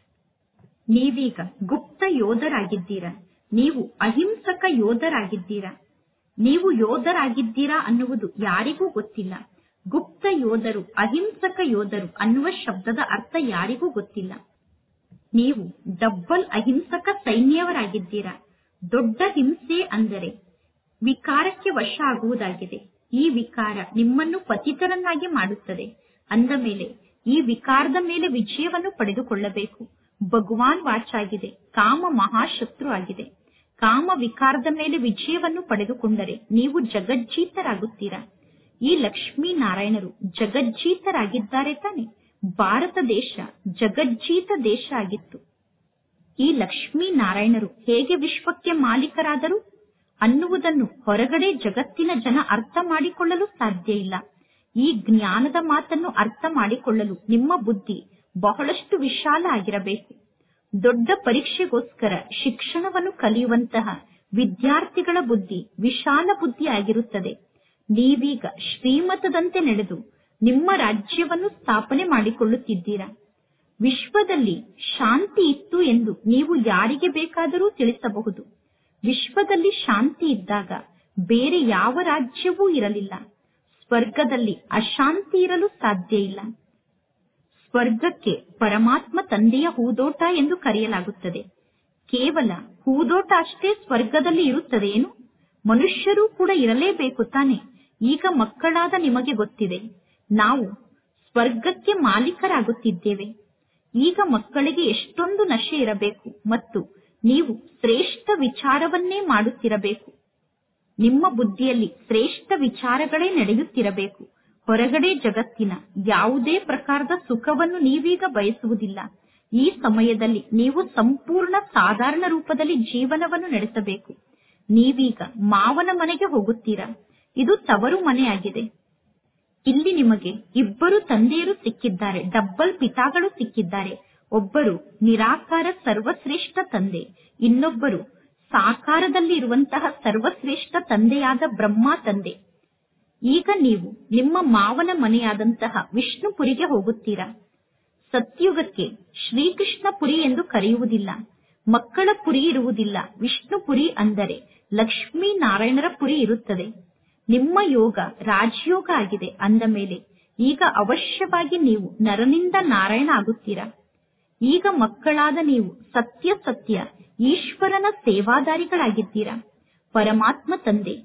ನೀವೀಗ ಗುಪ್ತ ಯೋಧರಾಗಿದ್ದೀರಾ ನೀವು ಅಹಿಂಸಕ ಯೋಧರಾಗಿದ್ದೀರಾ ನೀವು ಯೋಧರಾಗಿದ್ದೀರಾ ಅನ್ನುವುದು ಯಾರಿಗೂ ಗೊತ್ತಿಲ್ಲ ಗುಪ್ತ ಯೋಧರು ಅಹಿಂಸಕ ಯೋಧರು ಅನ್ನುವ ಶಬ್ದದ ಅರ್ಥ ಯಾರಿಗೂ ಗೊತ್ತಿಲ್ಲ ನೀವು ಡಬ್ಬಲ್ ಅಹಿಂಸಕ ಸೈನ್ಯವರಾಗಿದ್ದೀರಾ ದೊಡ್ಡ ಹಿಂಸೆ ಅಂದರೆ ವಿಕಾರಕ್ಕೆ ವಶ ಆಗುವುದಾಗಿದೆ ಈ ವಿಕಾರ ನಿಮ್ಮನ್ನು ಪತಿತರನ್ನಾಗಿ ಮಾಡುತ್ತದೆ ಅಂದ ಮೇಲೆ ಈ ವಿಕಾರದ ಮೇಲೆ ವಿಜಯವನ್ನು ಪಡೆದುಕೊಳ್ಳಬೇಕು ಭಗವಾನ್ ವಾಚಾಗಿದೆ ಕಾಮ ಮಹಾಶತ್ರು ಆಗಿದೆ ಕಾಮ ವಿಕಾರದ ಮೇಲೆ ವಿಜಯವನ್ನು ಪಡೆದುಕೊಂಡರೆ ನೀವು ಜಗಜ್ಜೀತರಾಗುತ್ತೀರಾ ಈ ಲಕ್ಷ್ಮೀ ನಾರಾಯಣರು ಜಗಜ್ಜೀತರಾಗಿದ್ದಾರೆ ತಾನೆ ಭಾರತ ದೇಶ ಜಗಜ್ಜೀತ ದೇಶ ಆಗಿತ್ತು ಈ ಲಕ್ಷ್ಮೀ ನಾರಾಯಣರು ಹೇಗೆ ವಿಶ್ವಕ್ಕೆ ಮಾಲೀಕರಾದರು ಅನ್ನುವುದನ್ನು ಹೊರಗಡೆ ಜಗತ್ತಿನ ಜನ ಅರ್ಥ ಮಾಡಿಕೊಳ್ಳಲು ಸಾಧ್ಯ ಇಲ್ಲ ಈ ಜ್ಞಾನದ ಮಾತನ್ನು ಅರ್ಥ ಮಾಡಿಕೊಳ್ಳಲು ನಿಮ್ಮ ಬುದ್ಧಿ ಬಹಳಷ್ಟು ವಿಶಾಲ ಆಗಿರಬೇಕು ದೊಡ್ಡ ಪರೀಕ್ಷೆಗೋಸ್ಕರ ಶಿಕ್ಷಣವನ್ನು ಕಲಿಯುವಂತಹ ವಿದ್ಯಾರ್ಥಿಗಳ ಬುದ್ಧಿ ವಿಶಾಲ ಬುದ್ಧಿ ಆಗಿರುತ್ತದೆ ನೀವೀಗ ಶ್ರೀಮತದಂತೆ ನಡೆದು ನಿಮ್ಮ ರಾಜ್ಯವನ್ನು ಸ್ಥಾಪನೆ ಮಾಡಿಕೊಳ್ಳುತ್ತಿದ್ದೀರಾ ವಿಶ್ವದಲ್ಲಿ ಶಾಂತಿ ಇತ್ತು ಎಂದು ನೀವು ಯಾರಿಗೆ ಬೇಕಾದರೂ ತಿಳಿಸಬಹುದು ವಿಶ್ವದಲ್ಲಿ ಶಾಂತಿ ಇದ್ದಾಗ ಬೇರೆ ಯಾವ ರಾಜ್ಯವೂ ಇರಲಿಲ್ಲ ಸ್ವರ್ಗದಲ್ಲಿ ಅಶಾಂತಿ ಇರಲು ಸಾಧ್ಯ ಇಲ್ಲ ಸ್ವರ್ಗಕ್ಕೆ ಪರಮಾತ್ಮ ತಂದೆಯ ಹೂದೋಟ ಎಂದು ಕರೆಯಲಾಗುತ್ತದೆ ಕೇವಲ ಹೂದೋಟ ಅಷ್ಟೇ ಸ್ವರ್ಗದಲ್ಲಿ ಇರುತ್ತದೆ ಏನು ಮನುಷ್ಯರೂ ಕೂಡ ಇರಲೇಬೇಕು ತಾನೆ ಈಗ ಮಕ್ಕಳಾದ ನಿಮಗೆ ಗೊತ್ತಿದೆ ನಾವು ಸ್ವರ್ಗಕ್ಕೆ ಮಾಲೀಕರಾಗುತ್ತಿದ್ದೇವೆ ಈಗ ಮಕ್ಕಳಿಗೆ ಎಷ್ಟೊಂದು ನಶೆ ಇರಬೇಕು ಮತ್ತು ನೀವು ಶ್ರೇಷ್ಠ ವಿಚಾರವನ್ನೇ ಮಾಡುತ್ತಿರಬೇಕು ನಿಮ್ಮ ಬುದ್ಧಿಯಲ್ಲಿ ಶ್ರೇಷ್ಠ ವಿಚಾರಗಳೇ ನಡೆಯುತ್ತಿರಬೇಕು ಹೊರಗಡೆ ಜಗತ್ತಿನ ಯಾವುದೇ ಪ್ರಕಾರದ ಸುಖವನ್ನು ನೀವೀಗ ಬಯಸುವುದಿಲ್ಲ ಈ ಸಮಯದಲ್ಲಿ ನೀವು ಸಂಪೂರ್ಣ ಸಾಧಾರಣ ರೂಪದಲ್ಲಿ ಜೀವನವನ್ನು ನಡೆಸಬೇಕು ನೀವೀಗ ಮಾವನ ಮನೆಗೆ ಹೋಗುತ್ತೀರಾ ಇದು ತವರು ಮನೆಯಾಗಿದೆ ಇಲ್ಲಿ ನಿಮಗೆ ಇಬ್ಬರು ತಂದೆಯರು ಸಿಕ್ಕಿದ್ದಾರೆ ಡಬ್ಬಲ್ ಪಿತಾಗಳು ಸಿಕ್ಕಿದ್ದಾರೆ ಒಬ್ಬರು ನಿರಾಕಾರ ಸರ್ವಶ್ರೇಷ್ಠ ತಂದೆ ಇನ್ನೊಬ್ಬರು ಸಾಕಾರದಲ್ಲಿ ಇರುವಂತಹ ಸರ್ವಶ್ರೇಷ್ಠ ತಂದೆಯಾದ ಬ್ರಹ್ಮ ತಂದೆ ಈಗ ನೀವು ನಿಮ್ಮ ಮಾವನ ಮನೆಯಾದಂತಹ ವಿಷ್ಣುಪುರಿಗೆ ಹೋಗುತ್ತೀರಾ ಸತ್ಯುಗಕ್ಕೆ ಶ್ರೀಕೃಷ್ಣ ಪುರಿ ಎಂದು ಕರೆಯುವುದಿಲ್ಲ ಮಕ್ಕಳ ಪುರಿ ಇರುವುದಿಲ್ಲ ವಿಷ್ಣುಪುರಿ ಅಂದರೆ ಲಕ್ಷ್ಮೀ ನಾರಾಯಣರ ಪುರಿ ಇರುತ್ತದೆ ನಿಮ್ಮ ಯೋಗ ರಾಜಯೋಗ ಆಗಿದೆ ಅಂದ ಮೇಲೆ ಈಗ ಅವಶ್ಯವಾಗಿ ನೀವು ನರನಿಂದ ನಾರಾಯಣ ಆಗುತ್ತೀರಾ ಈಗ ಮಕ್ಕಳಾದ ನೀವು ಸತ್ಯ ಸತ್ಯ ಈಶ್ವರನ ಸೇವಾದಾರಿಗಳಾಗಿದ್ದೀರಾ ಪರಮಾತ್ಮ ತಂದೆ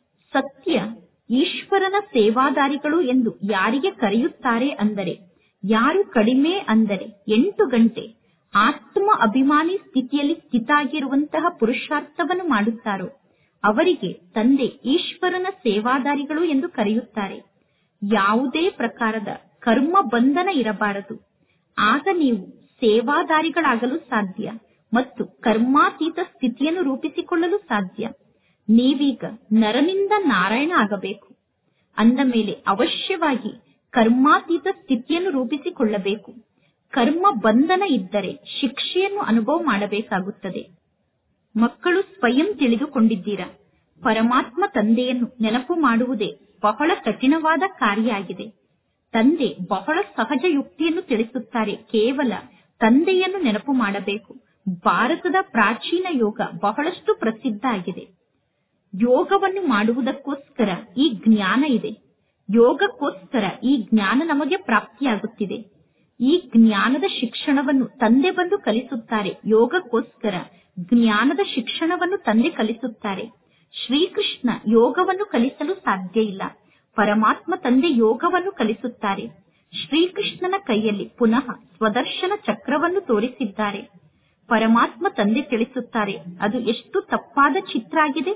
ಸತ್ಯ ಈಶ್ವರನ ಸೇವಾದಾರಿಗಳು ಎಂದು ಯಾರಿಗೆ ಕರೆಯುತ್ತಾರೆ ಅಂದರೆ ಯಾರು ಕಡಿಮೆ ಅಂದರೆ ಎಂಟು ಗಂಟೆ ಆತ್ಮ ಅಭಿಮಾನಿ ಸ್ಥಿತಿಯಲ್ಲಿ ಸ್ಥಿತಾಗಿರುವಂತಹ ಪುರುಷಾರ್ಥವನ್ನು ಮಾಡುತ್ತಾರೋ ಅವರಿಗೆ ತಂದೆ ಈಶ್ವರನ ಸೇವಾದಾರಿಗಳು ಎಂದು ಕರೆಯುತ್ತಾರೆ ಯಾವುದೇ ಪ್ರಕಾರದ ಕರ್ಮ ಬಂಧನ ಇರಬಾರದು ಆಗ ನೀವು ಸೇವಾದಾರಿಗಳಾಗಲು ಸಾಧ್ಯ ಮತ್ತು ಕರ್ಮಾತೀತ ಸ್ಥಿತಿಯನ್ನು ರೂಪಿಸಿಕೊಳ್ಳಲು ಸಾಧ್ಯ ನೀವೀಗ ನರನಿಂದ ನಾರಾಯಣ ಆಗಬೇಕು ಅಂದ ಮೇಲೆ ಅವಶ್ಯವಾಗಿ ಕರ್ಮಾತೀತ ಸ್ಥಿತಿಯನ್ನು ರೂಪಿಸಿಕೊಳ್ಳಬೇಕು ಕರ್ಮ ಬಂಧನ ಇದ್ದರೆ ಶಿಕ್ಷೆಯನ್ನು ಅನುಭವ ಮಾಡಬೇಕಾಗುತ್ತದೆ ಮಕ್ಕಳು ಸ್ವಯಂ ತಿಳಿದುಕೊಂಡಿದ್ದೀರಾ ಪರಮಾತ್ಮ ತಂದೆಯನ್ನು ನೆನಪು ಮಾಡುವುದೇ ಬಹಳ ಕಠಿಣವಾದ ಕಾರ್ಯ ಆಗಿದೆ ತಂದೆ ಬಹಳ ಸಹಜ ಯುಕ್ತಿಯನ್ನು ತಿಳಿಸುತ್ತಾರೆ ಕೇವಲ ತಂದೆಯನ್ನು ನೆನಪು ಮಾಡಬೇಕು ಭಾರತದ ಪ್ರಾಚೀನ ಯೋಗ ಬಹಳಷ್ಟು ಪ್ರಸಿದ್ಧ ಆಗಿದೆ ಯೋಗವನ್ನು ಮಾಡುವುದಕ್ಕೋಸ್ಕರ ಈ ಜ್ಞಾನ ಇದೆ ಯೋಗಕ್ಕೋಸ್ಕರ ಈ ಜ್ಞಾನ ನಮಗೆ ಪ್ರಾಪ್ತಿಯಾಗುತ್ತಿದೆ ಈ ಜ್ಞಾನದ ಶಿಕ್ಷಣವನ್ನು ತಂದೆ ಬಂದು ಕಲಿಸುತ್ತಾರೆ ಯೋಗಕ್ಕೋಸ್ಕರ ಜ್ಞಾನದ ಶಿಕ್ಷಣವನ್ನು ತಂದೆ ಕಲಿಸುತ್ತಾರೆ ಶ್ರೀಕೃಷ್ಣ ಯೋಗವನ್ನು ಕಲಿಸಲು ಸಾಧ್ಯ ಇಲ್ಲ ಪರಮಾತ್ಮ ತಂದೆ ಯೋಗವನ್ನು ಕಲಿಸುತ್ತಾರೆ ಶ್ರೀಕೃಷ್ಣನ ಕೈಯಲ್ಲಿ ಪುನಃ ಸ್ವದರ್ಶನ ಚಕ್ರವನ್ನು ತೋರಿಸಿದ್ದಾರೆ ಪರಮಾತ್ಮ ತಂದೆ ತಿಳಿಸುತ್ತಾರೆ ಅದು ಎಷ್ಟು ತಪ್ಪಾದ ಚಿತ್ರ ಆಗಿದೆ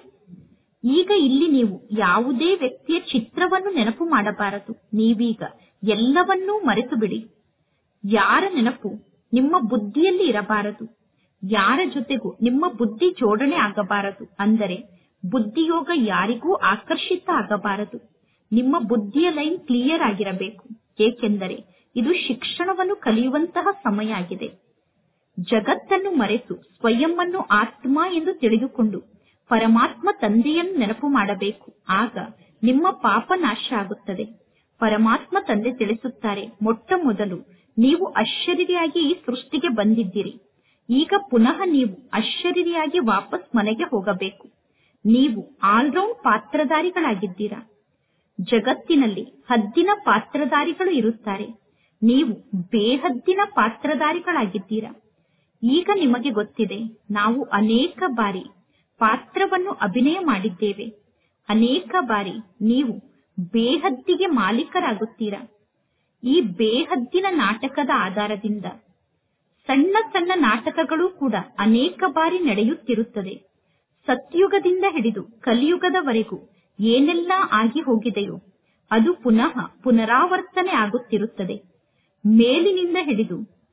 ಈಗ ಇಲ್ಲಿ ನೀವು ಯಾವುದೇ ವ್ಯಕ್ತಿಯ ಚಿತ್ರವನ್ನು ನೆನಪು ಮಾಡಬಾರದು ನೀವೀಗ ಎಲ್ಲವನ್ನೂ ಮರೆತು ಬಿಡಿ ಯಾರ ನೆನಪು ನಿಮ್ಮ ಬುದ್ಧಿಯಲ್ಲಿ ಇರಬಾರದು ಯಾರ ಜೊತೆಗೂ ನಿಮ್ಮ ಬುದ್ಧಿ ಜೋಡಣೆ ಆಗಬಾರದು ಅಂದರೆ ಬುದ್ಧಿಯೋಗ ಯಾರಿಗೂ ಆಕರ್ಷಿತ ಆಗಬಾರದು ನಿಮ್ಮ ಬುದ್ಧಿಯ ಲೈನ್ ಕ್ಲಿಯರ್ ಆಗಿರಬೇಕು ಏಕೆಂದರೆ ಇದು ಶಿಕ್ಷಣವನ್ನು ಕಲಿಯುವಂತಹ ಸಮಯ ಆಗಿದೆ ಜಗತ್ತನ್ನು ಮರೆತು ಸ್ವಯಂವನ್ನು ಆತ್ಮ ಎಂದು ತಿಳಿದುಕೊಂಡು ಪರಮಾತ್ಮ ತಂದೆಯನ್ನು ನೆನಪು ಮಾಡಬೇಕು ಆಗ ನಿಮ್ಮ ಪಾಪ ನಾಶ ಆಗುತ್ತದೆ ಪರಮಾತ್ಮ ತಂದೆ ತಿಳಿಸುತ್ತಾರೆ ಮೊಟ್ಟ ಮೊದಲು ನೀವು ಅಶರೀರಿಯಾಗಿ ಈ ಸೃಷ್ಟಿಗೆ ಬಂದಿದ್ದೀರಿ ಈಗ ಪುನಃ ನೀವು ಅಶರೀರಿಯಾಗಿ ವಾಪಸ್ ಮನೆಗೆ ಹೋಗಬೇಕು ನೀವು ಆಲ್ರೌಂಡ್ ಪಾತ್ರಧಾರಿಗಳಾಗಿದ್ದೀರಾ ಜಗತ್ತಿನಲ್ಲಿ ಹದ್ದಿನ ಪಾತ್ರಧಾರಿಗಳು ಇರುತ್ತಾರೆ ನೀವು ಬೇಹದ್ದಿನ ಪಾತ್ರಧಾರಿಗಳಾಗಿದ್ದೀರಾ ಈಗ ನಿಮಗೆ ಗೊತ್ತಿದೆ ನಾವು ಅನೇಕ ಬಾರಿ ಪಾತ್ರವನ್ನು ಅಭಿನಯ ಮಾಡಿದ್ದೇವೆ ಅನೇಕ ಬಾರಿ ನೀವು ಬೇಹದ್ದಿಗೆ ಮಾಲೀಕರಾಗುತ್ತೀರಾ ಈ ಬೇಹದ್ದಿನ ನಾಟಕದ ಆಧಾರದಿಂದ ಸಣ್ಣ ಸಣ್ಣ ನಾಟಕಗಳು ಕೂಡ ಅನೇಕ ಬಾರಿ ನಡೆಯುತ್ತಿರುತ್ತದೆ ಸತ್ಯುಗದಿಂದ ಹಿಡಿದು ಕಲಿಯುಗದವರೆಗೂ ಏನೆಲ್ಲ ಆಗಿ ಹೋಗಿದೆಯೋ ಅದು ಪುನಃ ಪುನರಾವರ್ತನೆ ಆಗುತ್ತಿರುತ್ತದೆ ಮೇಲಿನಿಂದ ಹಿಡಿದು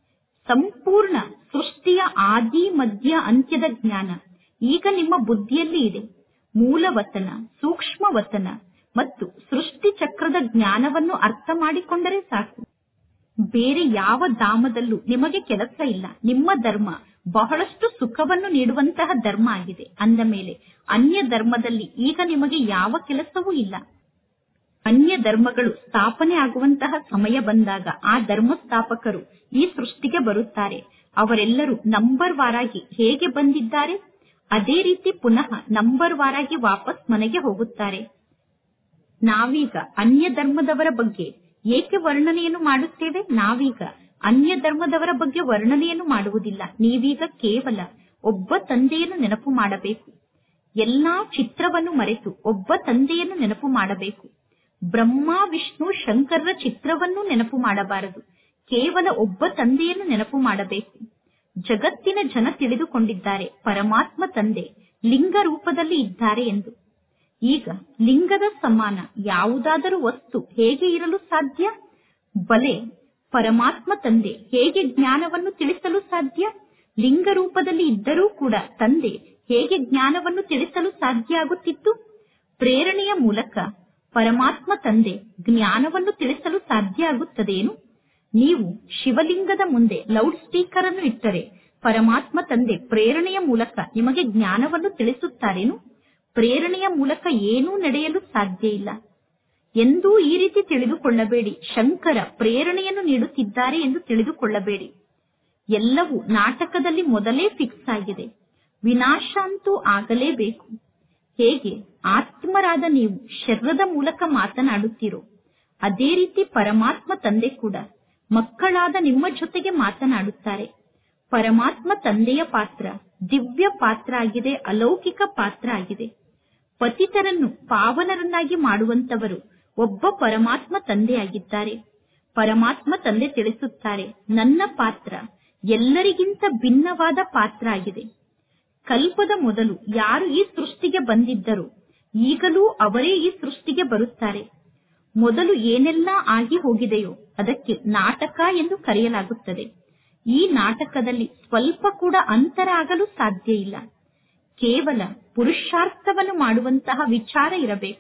ಸಂಪೂರ್ಣ ಸೃಷ್ಟಿಯ ಆದಿ ಮಧ್ಯ ಅಂತ್ಯದ ಜ್ಞಾನ ಈಗ ನಿಮ್ಮ ಬುದ್ಧಿಯಲ್ಲಿ ಇದೆ ಮೂಲವತನ ಸೂಕ್ಷ್ಮವತನ ಮತ್ತು ಸೃಷ್ಟಿ ಚಕ್ರದ ಜ್ಞಾನವನ್ನು ಅರ್ಥ ಮಾಡಿಕೊಂಡರೆ ಸಾಕು ಬೇರೆ ಯಾವ ಧಾಮದಲ್ಲೂ ನಿಮಗೆ ಕೆಲಸ ಇಲ್ಲ ನಿಮ್ಮ ಧರ್ಮ ಬಹಳಷ್ಟು ಸುಖವನ್ನು ನೀಡುವಂತಹ ಧರ್ಮ ಆಗಿದೆ ಅಂದ ಮೇಲೆ ಅನ್ಯ ಧರ್ಮದಲ್ಲಿ ಈಗ ನಿಮಗೆ ಯಾವ ಕೆಲಸವೂ ಇಲ್ಲ ಅನ್ಯ ಧರ್ಮಗಳು ಸ್ಥಾಪನೆ ಆಗುವಂತಹ ಸಮಯ ಬಂದಾಗ ಆ ಧರ್ಮ ಸ್ಥಾಪಕರು ಈ ಸೃಷ್ಟಿಗೆ ಬರುತ್ತಾರೆ ಅವರೆಲ್ಲರೂ ನಂಬರ್ ವಾರಾಗಿ ಹೇಗೆ ಬಂದಿದ್ದಾರೆ ಅದೇ ರೀತಿ ಪುನಃ ನಂಬರ್ ವಾರಾಗಿ ವಾಪಸ್ ಮನೆಗೆ ಹೋಗುತ್ತಾರೆ ನಾವೀಗ ಅನ್ಯ ಧರ್ಮದವರ ಬಗ್ಗೆ ಏಕೆ ವರ್ಣನೆಯನ್ನು ಮಾಡುತ್ತೇವೆ ನಾವೀಗ ಅನ್ಯ ಧರ್ಮದವರ ಬಗ್ಗೆ ವರ್ಣನೆಯನ್ನು ಮಾಡುವುದಿಲ್ಲ ನೀವೀಗ ಕೇವಲ ಒಬ್ಬ ತಂದೆಯನ್ನು ನೆನಪು ಮಾಡಬೇಕು ಎಲ್ಲಾ ಚಿತ್ರವನ್ನು ಮರೆತು ಒಬ್ಬ ತಂದೆಯನ್ನು ನೆನಪು ಮಾಡಬೇಕು ಬ್ರಹ್ಮ ವಿಷ್ಣು ಶಂಕರರ ಚಿತ್ರವನ್ನು ನೆನಪು ಮಾಡಬಾರದು ಕೇವಲ ಒಬ್ಬ ತಂದೆಯನ್ನು ನೆನಪು ಮಾಡಬೇಕು ಜಗತ್ತಿನ ಜನ ತಿಳಿದುಕೊಂಡಿದ್ದಾರೆ ಪರಮಾತ್ಮ ತಂದೆ ಲಿಂಗ ರೂಪದಲ್ಲಿ ಇದ್ದಾರೆ ಎಂದು ಈಗ ಲಿಂಗದ ಸಮಾನ ಯಾವುದಾದರೂ ವಸ್ತು ಹೇಗೆ ಇರಲು ಸಾಧ್ಯ ಬಲೆ ಪರಮಾತ್ಮ ತಂದೆ ಹೇಗೆ ಜ್ಞಾನವನ್ನು ತಿಳಿಸಲು ಸಾಧ್ಯ ಲಿಂಗ ರೂಪದಲ್ಲಿ ಇದ್ದರೂ ಕೂಡ ತಂದೆ ಹೇಗೆ ಜ್ಞಾನವನ್ನು ತಿಳಿಸಲು ಸಾಧ್ಯ ಆಗುತ್ತಿತ್ತು ಪ್ರೇರಣೆಯ ಮೂಲಕ ಪರಮಾತ್ಮ ತಂದೆ ಜ್ಞಾನವನ್ನು ತಿಳಿಸಲು ಸಾಧ್ಯ ಆಗುತ್ತದೇನು ನೀವು ಶಿವಲಿಂಗದ ಮುಂದೆ ಲೌಡ್ ಸ್ಪೀಕರ್ ಅನ್ನು ಇಟ್ಟರೆ ಪರಮಾತ್ಮ ತಂದೆ ಪ್ರೇರಣೆಯ ಮೂಲಕ ನಿಮಗೆ ಜ್ಞಾನವನ್ನು ತಿಳಿಸುತ್ತಾರೇನು ಪ್ರೇರಣೆಯ ಮೂಲಕ ಏನೂ ನಡೆಯಲು ಸಾಧ್ಯ ಇಲ್ಲ ಎಂದೂ ಈ ರೀತಿ ತಿಳಿದುಕೊಳ್ಳಬೇಡಿ ಶಂಕರ ಪ್ರೇರಣೆಯನ್ನು ನೀಡುತ್ತಿದ್ದಾರೆ ಎಂದು ತಿಳಿದುಕೊಳ್ಳಬೇಡಿ ಎಲ್ಲವೂ ನಾಟಕದಲ್ಲಿ ಮೊದಲೇ ಫಿಕ್ಸ್ ಆಗಿದೆ ವಿನಾಶ ಅಂತೂ ಆಗಲೇಬೇಕು ಹೇಗೆ ಆತ್ಮರಾದ ನೀವು ಶರೀರದ ಮೂಲಕ ಮಾತನಾಡುತ್ತೀರೋ ಅದೇ ರೀತಿ ಪರಮಾತ್ಮ ತಂದೆ ಕೂಡ ಮಕ್ಕಳಾದ ನಿಮ್ಮ ಜೊತೆಗೆ ಮಾತನಾಡುತ್ತಾರೆ ಪರಮಾತ್ಮ ತಂದೆಯ ಪಾತ್ರ ದಿವ್ಯ ಪಾತ್ರ ಆಗಿದೆ ಅಲೌಕಿಕ ಪಾತ್ರ ಆಗಿದೆ ಪತಿತರನ್ನು ಪಾವನರನ್ನಾಗಿ ಮಾಡುವಂತವರು ಒಬ್ಬ ಪರಮಾತ್ಮ ತಂದೆಯಾಗಿದ್ದಾರೆ ಪರಮಾತ್ಮ ತಂದೆ ತಿಳಿಸುತ್ತಾರೆ ನನ್ನ ಪಾತ್ರ ಎಲ್ಲರಿಗಿಂತ ಭಿನ್ನವಾದ ಪಾತ್ರ ಆಗಿದೆ ಕಲ್ಪದ ಮೊದಲು ಯಾರು ಈ ಸೃಷ್ಟಿಗೆ ಬಂದಿದ್ದರೋ ಈಗಲೂ ಅವರೇ ಈ ಸೃಷ್ಟಿಗೆ ಬರುತ್ತಾರೆ ಮೊದಲು ಏನೆಲ್ಲ ಆಗಿ ಹೋಗಿದೆಯೋ ಅದಕ್ಕೆ ನಾಟಕ ಎಂದು ಕರೆಯಲಾಗುತ್ತದೆ ಈ ನಾಟಕದಲ್ಲಿ ಸ್ವಲ್ಪ ಕೂಡ ಅಂತರ ಆಗಲು ಸಾಧ್ಯ ಇಲ್ಲ ಕೇವಲ ಪುರುಷಾರ್ಥವನ್ನು ಮಾಡುವಂತಹ ವಿಚಾರ ಇರಬೇಕು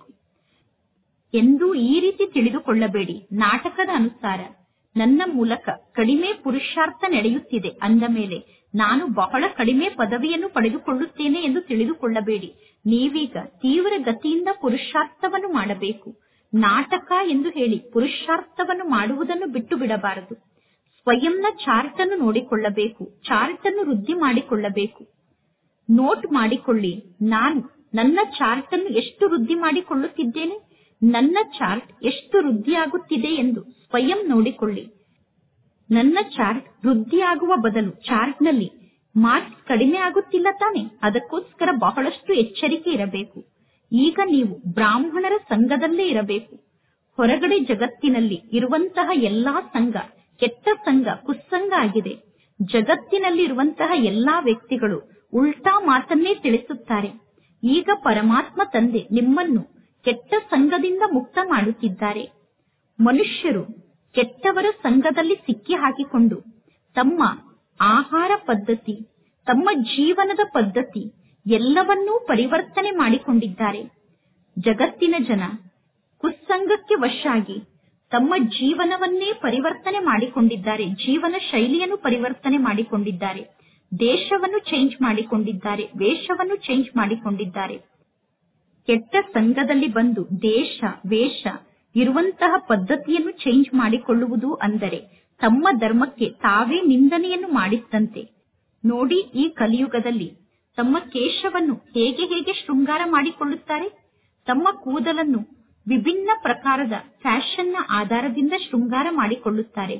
ಎಂದು ಈ ರೀತಿ ತಿಳಿದುಕೊಳ್ಳಬೇಡಿ ನಾಟಕದ ಅನುಸಾರ ನನ್ನ ಮೂಲಕ ಕಡಿಮೆ ಪುರುಷಾರ್ಥ ನಡೆಯುತ್ತಿದೆ ಅಂದ ಮೇಲೆ ನಾನು ಬಹಳ ಕಡಿಮೆ ಪದವಿಯನ್ನು ಪಡೆದುಕೊಳ್ಳುತ್ತೇನೆ ಎಂದು ತಿಳಿದುಕೊಳ್ಳಬೇಡಿ ನೀವೀಗ ತೀವ್ರ ಗತಿಯಿಂದ ಪುರುಷಾರ್ಥವನ್ನು ಮಾಡಬೇಕು ನಾಟಕ ಎಂದು ಹೇಳಿ ಪುರುಷಾರ್ಥವನ್ನು ಮಾಡುವುದನ್ನು ಬಿಟ್ಟು ಬಿಡಬಾರದು ಸ್ವಯಂನ ಚಾರ್ಟ್ ಅನ್ನು ನೋಡಿಕೊಳ್ಳಬೇಕು ಚಾರ್ಟ್ ಅನ್ನು ವೃದ್ಧಿ ಮಾಡಿಕೊಳ್ಳಬೇಕು ನೋಟ್ ಮಾಡಿಕೊಳ್ಳಿ ನಾನು ನನ್ನ ಚಾರ್ಟ್ ಅನ್ನು ಎಷ್ಟು ವೃದ್ಧಿ ಮಾಡಿಕೊಳ್ಳುತ್ತಿದ್ದೇನೆ ನನ್ನ ಚಾರ್ಟ್ ಎಷ್ಟು ವೃದ್ಧಿಯಾಗುತ್ತಿದೆ ಎಂದು ಸ್ವಯಂ ನೋಡಿಕೊಳ್ಳಿ ನನ್ನ ಚಾರ್ಟ್ ವೃದ್ಧಿಯಾಗುವ ಬದಲು ಚಾರ್ಟ್ನಲ್ಲಿ ಮಾರ್ಕ್ಸ್ ಕಡಿಮೆ ಆಗುತ್ತಿಲ್ಲ ತಾನೆ ಅದಕ್ಕೋಸ್ಕರ ಬಹಳಷ್ಟು ಎಚ್ಚರಿಕೆ ಇರಬೇಕು ಈಗ ನೀವು ಬ್ರಾಹ್ಮಣರ ಸಂಘದಲ್ಲೇ ಇರಬೇಕು ಹೊರಗಡೆ ಜಗತ್ತಿನಲ್ಲಿ ಇರುವಂತಹ ಎಲ್ಲಾ ಸಂಘ ಕೆಟ್ಟ ಸಂಘ ಕುಸ್ಸಂಗ ಆಗಿದೆ ಜಗತ್ತಿನಲ್ಲಿ ಇರುವಂತಹ ಎಲ್ಲಾ ವ್ಯಕ್ತಿಗಳು ಉಲ್ಟಾ ಮಾತನ್ನೇ ತಿಳಿಸುತ್ತಾರೆ ಈಗ ಪರಮಾತ್ಮ ತಂದೆ ನಿಮ್ಮನ್ನು ಕೆಟ್ಟ ಸಂಘದಿಂದ ಮುಕ್ತ ಮಾಡುತ್ತಿದ್ದಾರೆ ಮನುಷ್ಯರು ಕೆಟ್ಟವರ ಸಂಘದಲ್ಲಿ ಸಿಕ್ಕಿ ಹಾಕಿಕೊಂಡು ತಮ್ಮ ಆಹಾರ ಪದ್ಧತಿ ತಮ್ಮ ಜೀವನದ ಪದ್ಧತಿ ಎಲ್ಲವನ್ನೂ ಪರಿವರ್ತನೆ ಮಾಡಿಕೊಂಡಿದ್ದಾರೆ ಜಗತ್ತಿನ ಜನ ಕುಸ್ಸಂಗಕ್ಕೆ ವಶ ಆಗಿ ತಮ್ಮ ಜೀವನವನ್ನೇ ಪರಿವರ್ತನೆ ಮಾಡಿಕೊಂಡಿದ್ದಾರೆ ಜೀವನ ಶೈಲಿಯನ್ನು ಪರಿವರ್ತನೆ ಮಾಡಿಕೊಂಡಿದ್ದಾರೆ ದೇಶವನ್ನು ಚೇಂಜ್ ಮಾಡಿಕೊಂಡಿದ್ದಾರೆ ವೇಷವನ್ನು ಚೇಂಜ್ ಮಾಡಿಕೊಂಡಿದ್ದಾರೆ ಕೆಟ್ಟ ಸಂಘದಲ್ಲಿ ಬಂದು ದೇಶ ವೇಷ ಇರುವಂತಹ ಪದ್ಧತಿಯನ್ನು ಚೇಂಜ್ ಮಾಡಿಕೊಳ್ಳುವುದು ಅಂದರೆ ತಮ್ಮ ಧರ್ಮಕ್ಕೆ ತಾವೇ ನಿಂದನೆಯನ್ನು ಮಾಡಿದ್ದಂತೆ ನೋಡಿ ಈ ಕಲಿಯುಗದಲ್ಲಿ ತಮ್ಮ ಕೇಶವನ್ನು ಹೇಗೆ ಹೇಗೆ ಶೃಂಗಾರ ಮಾಡಿಕೊಳ್ಳುತ್ತಾರೆ ತಮ್ಮ ಕೂದಲನ್ನು ವಿಭಿನ್ನ ಪ್ರಕಾರದ ಫ್ಯಾಷನ್ನ ಆಧಾರದಿಂದ ಶೃಂಗಾರ ಮಾಡಿಕೊಳ್ಳುತ್ತಾರೆ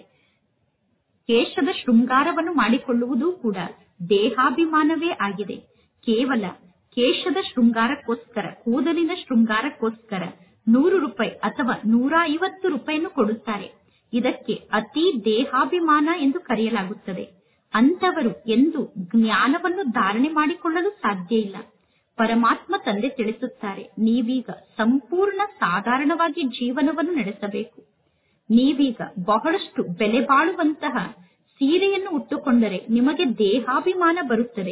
ಕೇಶದ ಶೃಂಗಾರವನ್ನು ಮಾಡಿಕೊಳ್ಳುವುದು ಕೂಡ ದೇಹಾಭಿಮಾನವೇ ಆಗಿದೆ ಕೇವಲ ಕೇಶದ ಶೃಂಗಾರಕ್ಕೋಸ್ಕರ ಕೂದಲಿನ ಶೃಂಗಾರಕ್ಕೋಸ್ಕರ ನೂರು ರೂಪಾಯಿ ಅಥವಾ ನೂರ ಐವತ್ತು ರೂಪಾಯಿಯನ್ನು ಕೊಡುತ್ತಾರೆ ಇದಕ್ಕೆ ಅತಿ ದೇಹಾಭಿಮಾನ ಎಂದು ಕರೆಯಲಾಗುತ್ತದೆ ಅಂತವರು ಎಂದು ಜ್ಞಾನವನ್ನು ಧಾರಣೆ ಮಾಡಿಕೊಳ್ಳಲು ಸಾಧ್ಯ ಇಲ್ಲ ಪರಮಾತ್ಮ ತಂದೆ ತಿಳಿಸುತ್ತಾರೆ ನೀವೀಗ ಸಂಪೂರ್ಣ ಸಾಧಾರಣವಾಗಿ ಜೀವನವನ್ನು ನಡೆಸಬೇಕು ನೀವೀಗ ಬಹಳಷ್ಟು ಬೆಲೆ ಬಾಳುವಂತಹ ಸೀರೆಯನ್ನು ಉಟ್ಟುಕೊಂಡರೆ ನಿಮಗೆ ದೇಹಾಭಿಮಾನ ಬರುತ್ತದೆ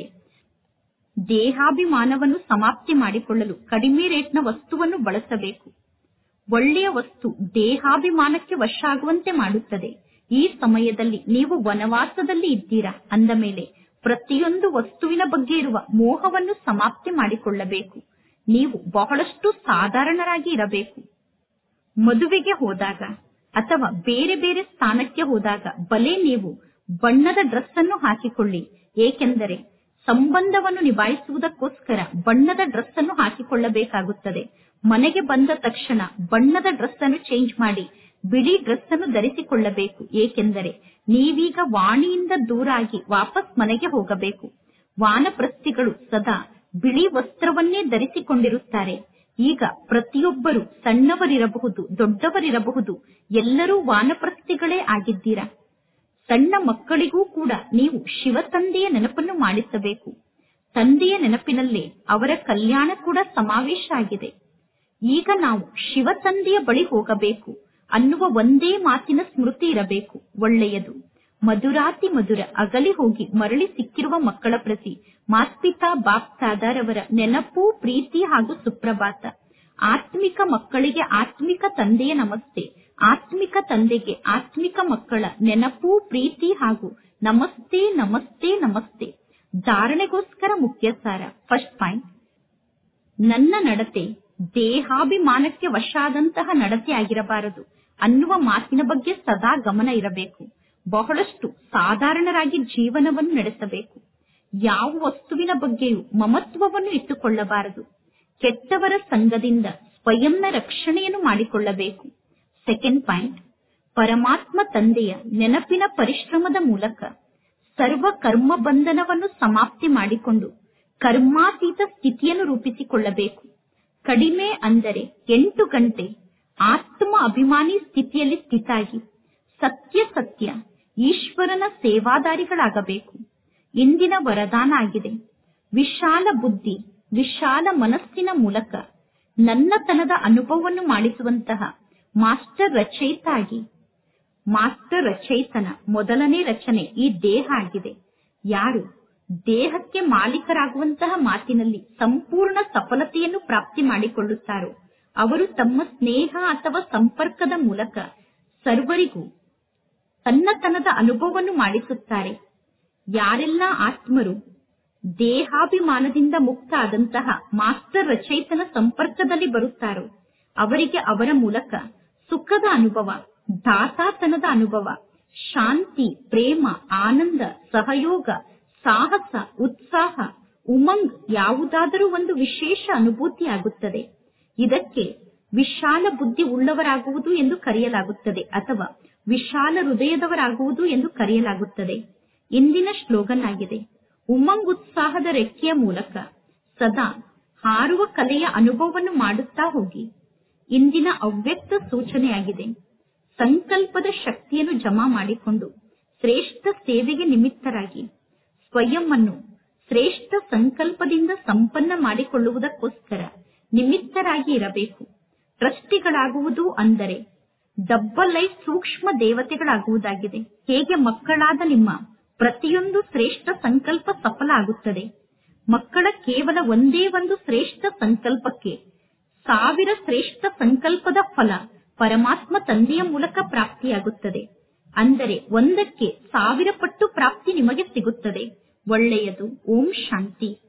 ದೇಹಾಭಿಮಾನವನ್ನು ಸಮಾಪ್ತಿ ಮಾಡಿಕೊಳ್ಳಲು ಕಡಿಮೆ ರೇಟ್ನ ವಸ್ತುವನ್ನು ಬಳಸಬೇಕು ಒಳ್ಳೆಯ ವಸ್ತು ದೇಹಾಭಿಮಾನಕ್ಕೆ ವಶ ಆಗುವಂತೆ ಮಾಡುತ್ತದೆ ಈ ಸಮಯದಲ್ಲಿ ನೀವು ವನವಾಸದಲ್ಲಿ ಇದ್ದೀರಾ ಅಂದ ಮೇಲೆ ಪ್ರತಿಯೊಂದು ವಸ್ತುವಿನ ಬಗ್ಗೆ ಇರುವ ಮೋಹವನ್ನು ಸಮಾಪ್ತಿ ಮಾಡಿಕೊಳ್ಳಬೇಕು ನೀವು ಬಹಳಷ್ಟು ಸಾಧಾರಣರಾಗಿ ಇರಬೇಕು ಮದುವೆಗೆ ಹೋದಾಗ ಅಥವಾ ಬೇರೆ ಬೇರೆ ಸ್ಥಾನಕ್ಕೆ ಹೋದಾಗ ಬಲೆ ನೀವು ಬಣ್ಣದ ಡ್ರೆಸ್ ಅನ್ನು ಹಾಕಿಕೊಳ್ಳಿ ಏಕೆಂದರೆ ಸಂಬಂಧವನ್ನು ನಿಭಾಯಿಸುವುದಕ್ಕೋಸ್ಕರ ಬಣ್ಣದ ಡ್ರೆಸ್ ಅನ್ನು ಹಾಕಿಕೊಳ್ಳಬೇಕಾಗುತ್ತದೆ ಮನೆಗೆ ಬಂದ ತಕ್ಷಣ ಬಣ್ಣದ ಡ್ರೆಸ್ ಅನ್ನು ಚೇಂಜ್ ಮಾಡಿ ಬಿಳಿ ಡ್ರೆಸ್ ಅನ್ನು ಧರಿಸಿಕೊಳ್ಳಬೇಕು ಏಕೆಂದರೆ ನೀವೀಗ ವಾಣಿಯಿಂದ ದೂರಾಗಿ ವಾಪಸ್ ಮನೆಗೆ ಹೋಗಬೇಕು ವಾನಪ್ರಸ್ಥಿಗಳು ಸದಾ ಬಿಳಿ ವಸ್ತ್ರವನ್ನೇ ಧರಿಸಿಕೊಂಡಿರುತ್ತಾರೆ ಈಗ ಪ್ರತಿಯೊಬ್ಬರು ಸಣ್ಣವರಿರಬಹುದು ದೊಡ್ಡವರಿರಬಹುದು ಎಲ್ಲರೂ ವಾನಪ್ರಸ್ಥಿಗಳೇ ಆಗಿದ್ದೀರಾ ಸಣ್ಣ ಮಕ್ಕಳಿಗೂ ಕೂಡ ನೀವು ಶಿವ ತಂದೆಯ ನೆನಪನ್ನು ಮಾಡಿಸಬೇಕು ತಂದೆಯ ನೆನಪಿನಲ್ಲೇ ಅವರ ಕಲ್ಯಾಣ ಕೂಡ ಸಮಾವೇಶ ಆಗಿದೆ ಈಗ ನಾವು ಶಿವ ತಂದೆಯ ಬಳಿ ಹೋಗಬೇಕು ಅನ್ನುವ ಒಂದೇ ಮಾತಿನ ಸ್ಮೃತಿ ಇರಬೇಕು ಒಳ್ಳೆಯದು ಮಧುರಾತಿ ಮಧುರ ಅಗಲಿ ಹೋಗಿ ಮರಳಿ ಸಿಕ್ಕಿರುವ ಮಕ್ಕಳ ಪ್ರತಿ ಮಾಸ್ಪಿತಾ ಬಾಪ್ ಸಾದಾರವರ ನೆನಪು ಪ್ರೀತಿ ಹಾಗೂ ಸುಪ್ರಭಾತ ಆತ್ಮಿಕ ಮಕ್ಕಳಿಗೆ ಆತ್ಮಿಕ ತಂದೆಯ ನಮಸ್ತೆ ಆತ್ಮಿಕ ತಂದೆಗೆ ಆತ್ಮಿಕ ಮಕ್ಕಳ ನೆನಪು ಪ್ರೀತಿ ಹಾಗೂ ನಮಸ್ತೆ ನಮಸ್ತೆ ನಮಸ್ತೆ ಧಾರಣೆಗೋಸ್ಕರ ಮುಖ್ಯ ಸಾರ ಫಸ್ಟ್ ಪಾಯಿಂಟ್ ನನ್ನ ನಡತೆ ದೇಹಾಭಿಮಾನಕ್ಕೆ ವಶ ಆದಂತಹ ನಡತೆ ಆಗಿರಬಾರದು ಅನ್ನುವ ಮಾತಿನ ಬಗ್ಗೆ ಸದಾ ಗಮನ ಇರಬೇಕು ಬಹಳಷ್ಟು ಸಾಧಾರಣರಾಗಿ ಜೀವನವನ್ನು ನಡೆಸಬೇಕು ಯಾವ ವಸ್ತುವಿನ ಬಗ್ಗೆಯೂ ಮಮತ್ವವನ್ನು ಇಟ್ಟುಕೊಳ್ಳಬಾರದು ಕೆಟ್ಟವರ ಸಂಘದಿಂದ ಸ್ವಯಂನ ರಕ್ಷಣೆಯನ್ನು ಮಾಡಿಕೊಳ್ಳಬೇಕು ಸೆಕೆಂಡ್ ಪಾಯಿಂಟ್ ಪರಮಾತ್ಮ ತಂದೆಯ ನೆನಪಿನ ಪರಿಶ್ರಮದ ಮೂಲಕ ಸರ್ವ ಕರ್ಮ ಬಂಧನವನ್ನು ಸಮಾಪ್ತಿ ಮಾಡಿಕೊಂಡು ಕರ್ಮಾತೀತ ಸ್ಥಿತಿಯನ್ನು ರೂಪಿಸಿಕೊಳ್ಳಬೇಕು ಕಡಿಮೆ ಅಂದರೆ ಎಂಟು ಗಂಟೆ ಆತ್ಮ ಅಭಿಮಾನಿ ಸ್ಥಿತಿಯಲ್ಲಿ ಸ್ಥಿತಾಗಿ ಸತ್ಯ ಸತ್ಯ ಈಶ್ವರನ ಸೇವಾದಾರಿಗಳಾಗಬೇಕು ಇಂದಿನ ವರದಾನ ಆಗಿದೆ ವಿಶಾಲ ಬುದ್ಧಿ ವಿಶಾಲ ಮನಸ್ಸಿನ ಮೂಲಕ ನನ್ನತನದ ಅನುಭವವನ್ನು ಮಾಡಿಸುವಂತಹ ಮಾಸ್ಟರ್ ರಚಯಿತ ಆಗಿ ಮಾಸ್ಟರ್ ರಚಯಿತನ ಮೊದಲನೇ ರಚನೆ ಈ ದೇಹ ಆಗಿದೆ ಯಾರು ದೇಹಕ್ಕೆ ಮಾಲೀಕರಾಗುವಂತಹ ಮಾತಿನಲ್ಲಿ ಸಂಪೂರ್ಣ ಸಫಲತೆಯನ್ನು ಪ್ರಾಪ್ತಿ ಮಾಡಿಕೊಳ್ಳುತ್ತಾರೋ ಅವರು ತಮ್ಮ ಸ್ನೇಹ ಅಥವಾ ಸಂಪರ್ಕದ ಮೂಲಕ ಸರ್ವರಿಗೂ ತನ್ನತನದ ಅನುಭವವನ್ನು ಮಾಡಿಸುತ್ತಾರೆ ಯಾರೆಲ್ಲ ಆತ್ಮರು ದೇಹಾಭಿಮಾನದಿಂದ ಮುಕ್ತ ಆದಂತಹ ಮಾಸ್ಟರ್ ರಚಯಿತನ ಸಂಪರ್ಕದಲ್ಲಿ ಬರುತ್ತಾರೋ ಅವರಿಗೆ ಅವರ ಮೂಲಕ ಸುಖದ ಅನುಭವ ದಾತಾತನದ ಅನುಭವ ಶಾಂತಿ ಪ್ರೇಮ ಆನಂದ ಸಹಯೋಗ ಸಾಹಸ ಉತ್ಸಾಹ ಉಮಂಗ್ ಯಾವುದಾದರೂ ಒಂದು ವಿಶೇಷ ಅನುಭೂತಿ ಆಗುತ್ತದೆ ಇದಕ್ಕೆ ವಿಶಾಲ ಬುದ್ಧಿ ಉಳ್ಳವರಾಗುವುದು ಎಂದು ಕರೆಯಲಾಗುತ್ತದೆ ಅಥವಾ ವಿಶಾಲ ಹೃದಯದವರಾಗುವುದು ಎಂದು ಕರೆಯಲಾಗುತ್ತದೆ ಇಂದಿನ ಶ್ಲೋಗನ್ ಆಗಿದೆ ಉಮಂಗ್ ಉತ್ಸಾಹದ ರೆಕ್ಕೆಯ ಮೂಲಕ ಸದಾ ಹಾರುವ ಕಲೆಯ ಅನುಭವವನ್ನು ಮಾಡುತ್ತಾ ಹೋಗಿ ಇಂದಿನ ಅವ್ಯಕ್ತ ಸೂಚನೆಯಾಗಿದೆ ಸಂಕಲ್ಪದ ಶಕ್ತಿಯನ್ನು ಜಮಾ ಮಾಡಿಕೊಂಡು ಶ್ರೇಷ್ಠ ಸೇವೆಗೆ ನಿಮಿತ್ತರಾಗಿ ಸ್ವಯಂ ಅನ್ನು ಶ್ರೇಷ್ಠ ಸಂಕಲ್ಪದಿಂದ ಸಂಪನ್ನ ಮಾಡಿಕೊಳ್ಳುವುದಕ್ಕೋಸ್ಕರ ನಿಮಿತ್ತರಾಗಿ ಇರಬೇಕು ಟ್ರಸ್ಟಿಗಳಾಗುವುದು ಅಂದರೆ ಡಬ್ಬಲ್ ಲೈಫ್ ಸೂಕ್ಷ್ಮ ದೇವತೆಗಳಾಗುವುದಾಗಿದೆ ಹೇಗೆ ಮಕ್ಕಳಾದ ನಿಮ್ಮ ಪ್ರತಿಯೊಂದು ಶ್ರೇಷ್ಠ ಸಂಕಲ್ಪ ಸಫಲ ಆಗುತ್ತದೆ ಮಕ್ಕಳ ಕೇವಲ ಒಂದೇ ಒಂದು ಶ್ರೇಷ್ಠ ಸಂಕಲ್ಪಕ್ಕೆ ಸಾವಿರ ಶ್ರೇಷ್ಠ ಸಂಕಲ್ಪದ ಫಲ ಪರಮಾತ್ಮ ತಂದೆಯ ಮೂಲಕ ಪ್ರಾಪ್ತಿಯಾಗುತ್ತದೆ ಅಂದರೆ ಒಂದಕ್ಕೆ ಸಾವಿರ ಪಟ್ಟು ಪ್ರಾಪ್ತಿ ನಿಮಗೆ ಸಿಗುತ್ತದೆ ಒಳ್ಳೆಯದು ಓಂ ಶಾಂತಿ